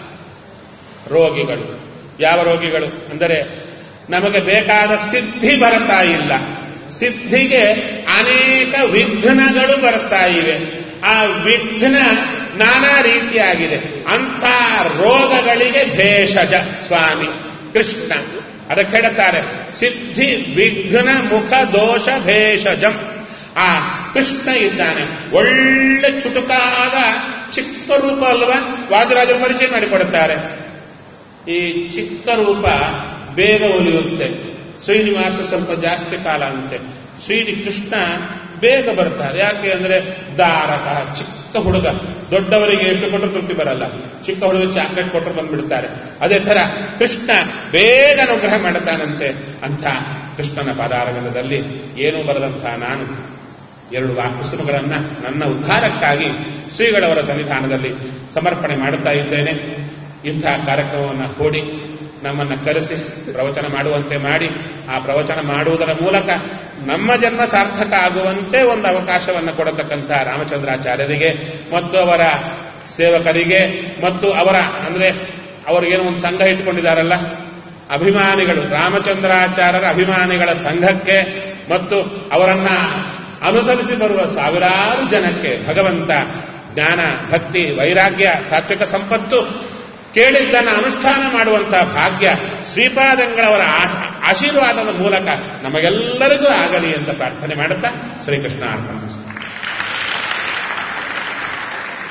S1: ರೋಗಿಗಳು ಯಾವ ರೋಗಿಗಳು ಅಂದರೆ ನಮಗೆ ಬೇಕಾದ ಸಿದ್ಧಿ ಬರ್ತಾ ಇಲ್ಲ ಸಿದ್ಧಿಗೆ ಅನೇಕ ವಿಘ್ನಗಳು ಬರ್ತಾ ಇವೆ ಆ ವಿಘ್ನ ನಾನಾ ರೀತಿಯಾಗಿದೆ ಅಂಥ ರೋಗಗಳಿಗೆ ಭೇಷಜ ಸ್ವಾಮಿ ಕೃಷ್ಣ ಅದಕ್ಕೆ ಹೇಳ್ತಾರೆ ಸಿದ್ಧಿ ವಿಘ್ನ ಮುಖ ದೋಷ ಭೇಷಜಂ ಆ ಕೃಷ್ಣ ಇದ್ದಾನೆ ಒಳ್ಳೆ ಚುಟುಕಾದ ಚಿಕ್ಕ ರೂಪ ಅಲ್ವಾ ವಾದರಾಜರು ಪರಿಚಯ ಮಾಡಿಕೊಡುತ್ತಾರೆ ಈ ಚಿಕ್ಕ ರೂಪ ಬೇಗ ಒಲಿಯುತ್ತೆ ಶ್ರೀನಿವಾಸ ಸ್ವಲ್ಪ ಜಾಸ್ತಿ ಕಾಲ ಅಂತೆ ಶ್ರೀ ಕೃಷ್ಣ ಬೇಗ ಬರ್ತಾರೆ ಯಾಕೆ ಅಂದ್ರೆ ದಾರಕ ಚಿಕ್ಕ ಹುಡುಗ ದೊಡ್ಡವರಿಗೆ ಎಷ್ಟು ಕೊಟ್ಟರು ತೃಪ್ತಿ ಬರಲ್ಲ ಚಿಕ್ಕ ಹುಡುಗ ಚಾಕ್ಲೇಟ್ ಕೊಟ್ಟರು ಬಂದ್ಬಿಡ್ತಾರೆ ಅದೇ ತರ ಕೃಷ್ಣ ಬೇಗ ಅನುಗ್ರಹ ಮಾಡುತ್ತಾನಂತೆ ಅಂಥ ಕೃಷ್ಣನ ಪಾದಾರಗಂಧದಲ್ಲಿ ಏನೂ ಬರದಂಥ ನಾನು ಎರಡು ವಾಕುಸುಮಗಳನ್ನ ನನ್ನ ಉದ್ಧಾರಕ್ಕಾಗಿ ಶ್ರೀಗಳವರ ಸನ್ನಿಧಾನದಲ್ಲಿ ಸಮರ್ಪಣೆ ಮಾಡುತ್ತಾ ಇದ್ದೇನೆ ಇಂಥ ಕಾರ್ಯಕ್ರಮವನ್ನು ಹೂಡಿ ನಮ್ಮನ್ನು ಕರೆಸಿ ಪ್ರವಚನ ಮಾಡುವಂತೆ ಮಾಡಿ ಆ ಪ್ರವಚನ ಮಾಡುವುದರ ಮೂಲಕ ನಮ್ಮ ಜನ್ಮ ಸಾರ್ಥಕ ಆಗುವಂತೆ ಒಂದು ಅವಕಾಶವನ್ನು ಕೊಡತಕ್ಕಂಥ ರಾಮಚಂದ್ರಾಚಾರ್ಯರಿಗೆ ಮತ್ತು ಅವರ ಸೇವಕರಿಗೆ ಮತ್ತು ಅವರ ಅಂದ್ರೆ ಅವರಿಗೇನು ಒಂದು ಸಂಘ ಇಟ್ಕೊಂಡಿದ್ದಾರಲ್ಲ ಅಭಿಮಾನಿಗಳು ರಾಮಚಂದ್ರಾಚಾರ್ಯರ ಅಭಿಮಾನಿಗಳ ಸಂಘಕ್ಕೆ ಮತ್ತು ಅವರನ್ನ ಅನುಸರಿಸಿ ಬರುವ ಸಾವಿರಾರು ಜನಕ್ಕೆ ಭಗವಂತ ಜ್ಞಾನ ಭಕ್ತಿ ವೈರಾಗ್ಯ ಸಾತ್ವಿಕ ಸಂಪತ್ತು ಕೇಳಿದ್ದನ್ನು ಅನುಷ್ಠಾನ ಮಾಡುವಂತಹ ಭಾಗ್ಯ ಶ್ರೀಪಾದಂಗಳವರ ಆಶೀರ್ವಾದದ ಮೂಲಕ ನಮಗೆಲ್ಲರಿಗೂ ಆಗಲಿ ಅಂತ ಪ್ರಾರ್ಥನೆ ಮಾಡುತ್ತಾ ಶ್ರೀಕೃಷ್ಣ ಅರ್ಪಣ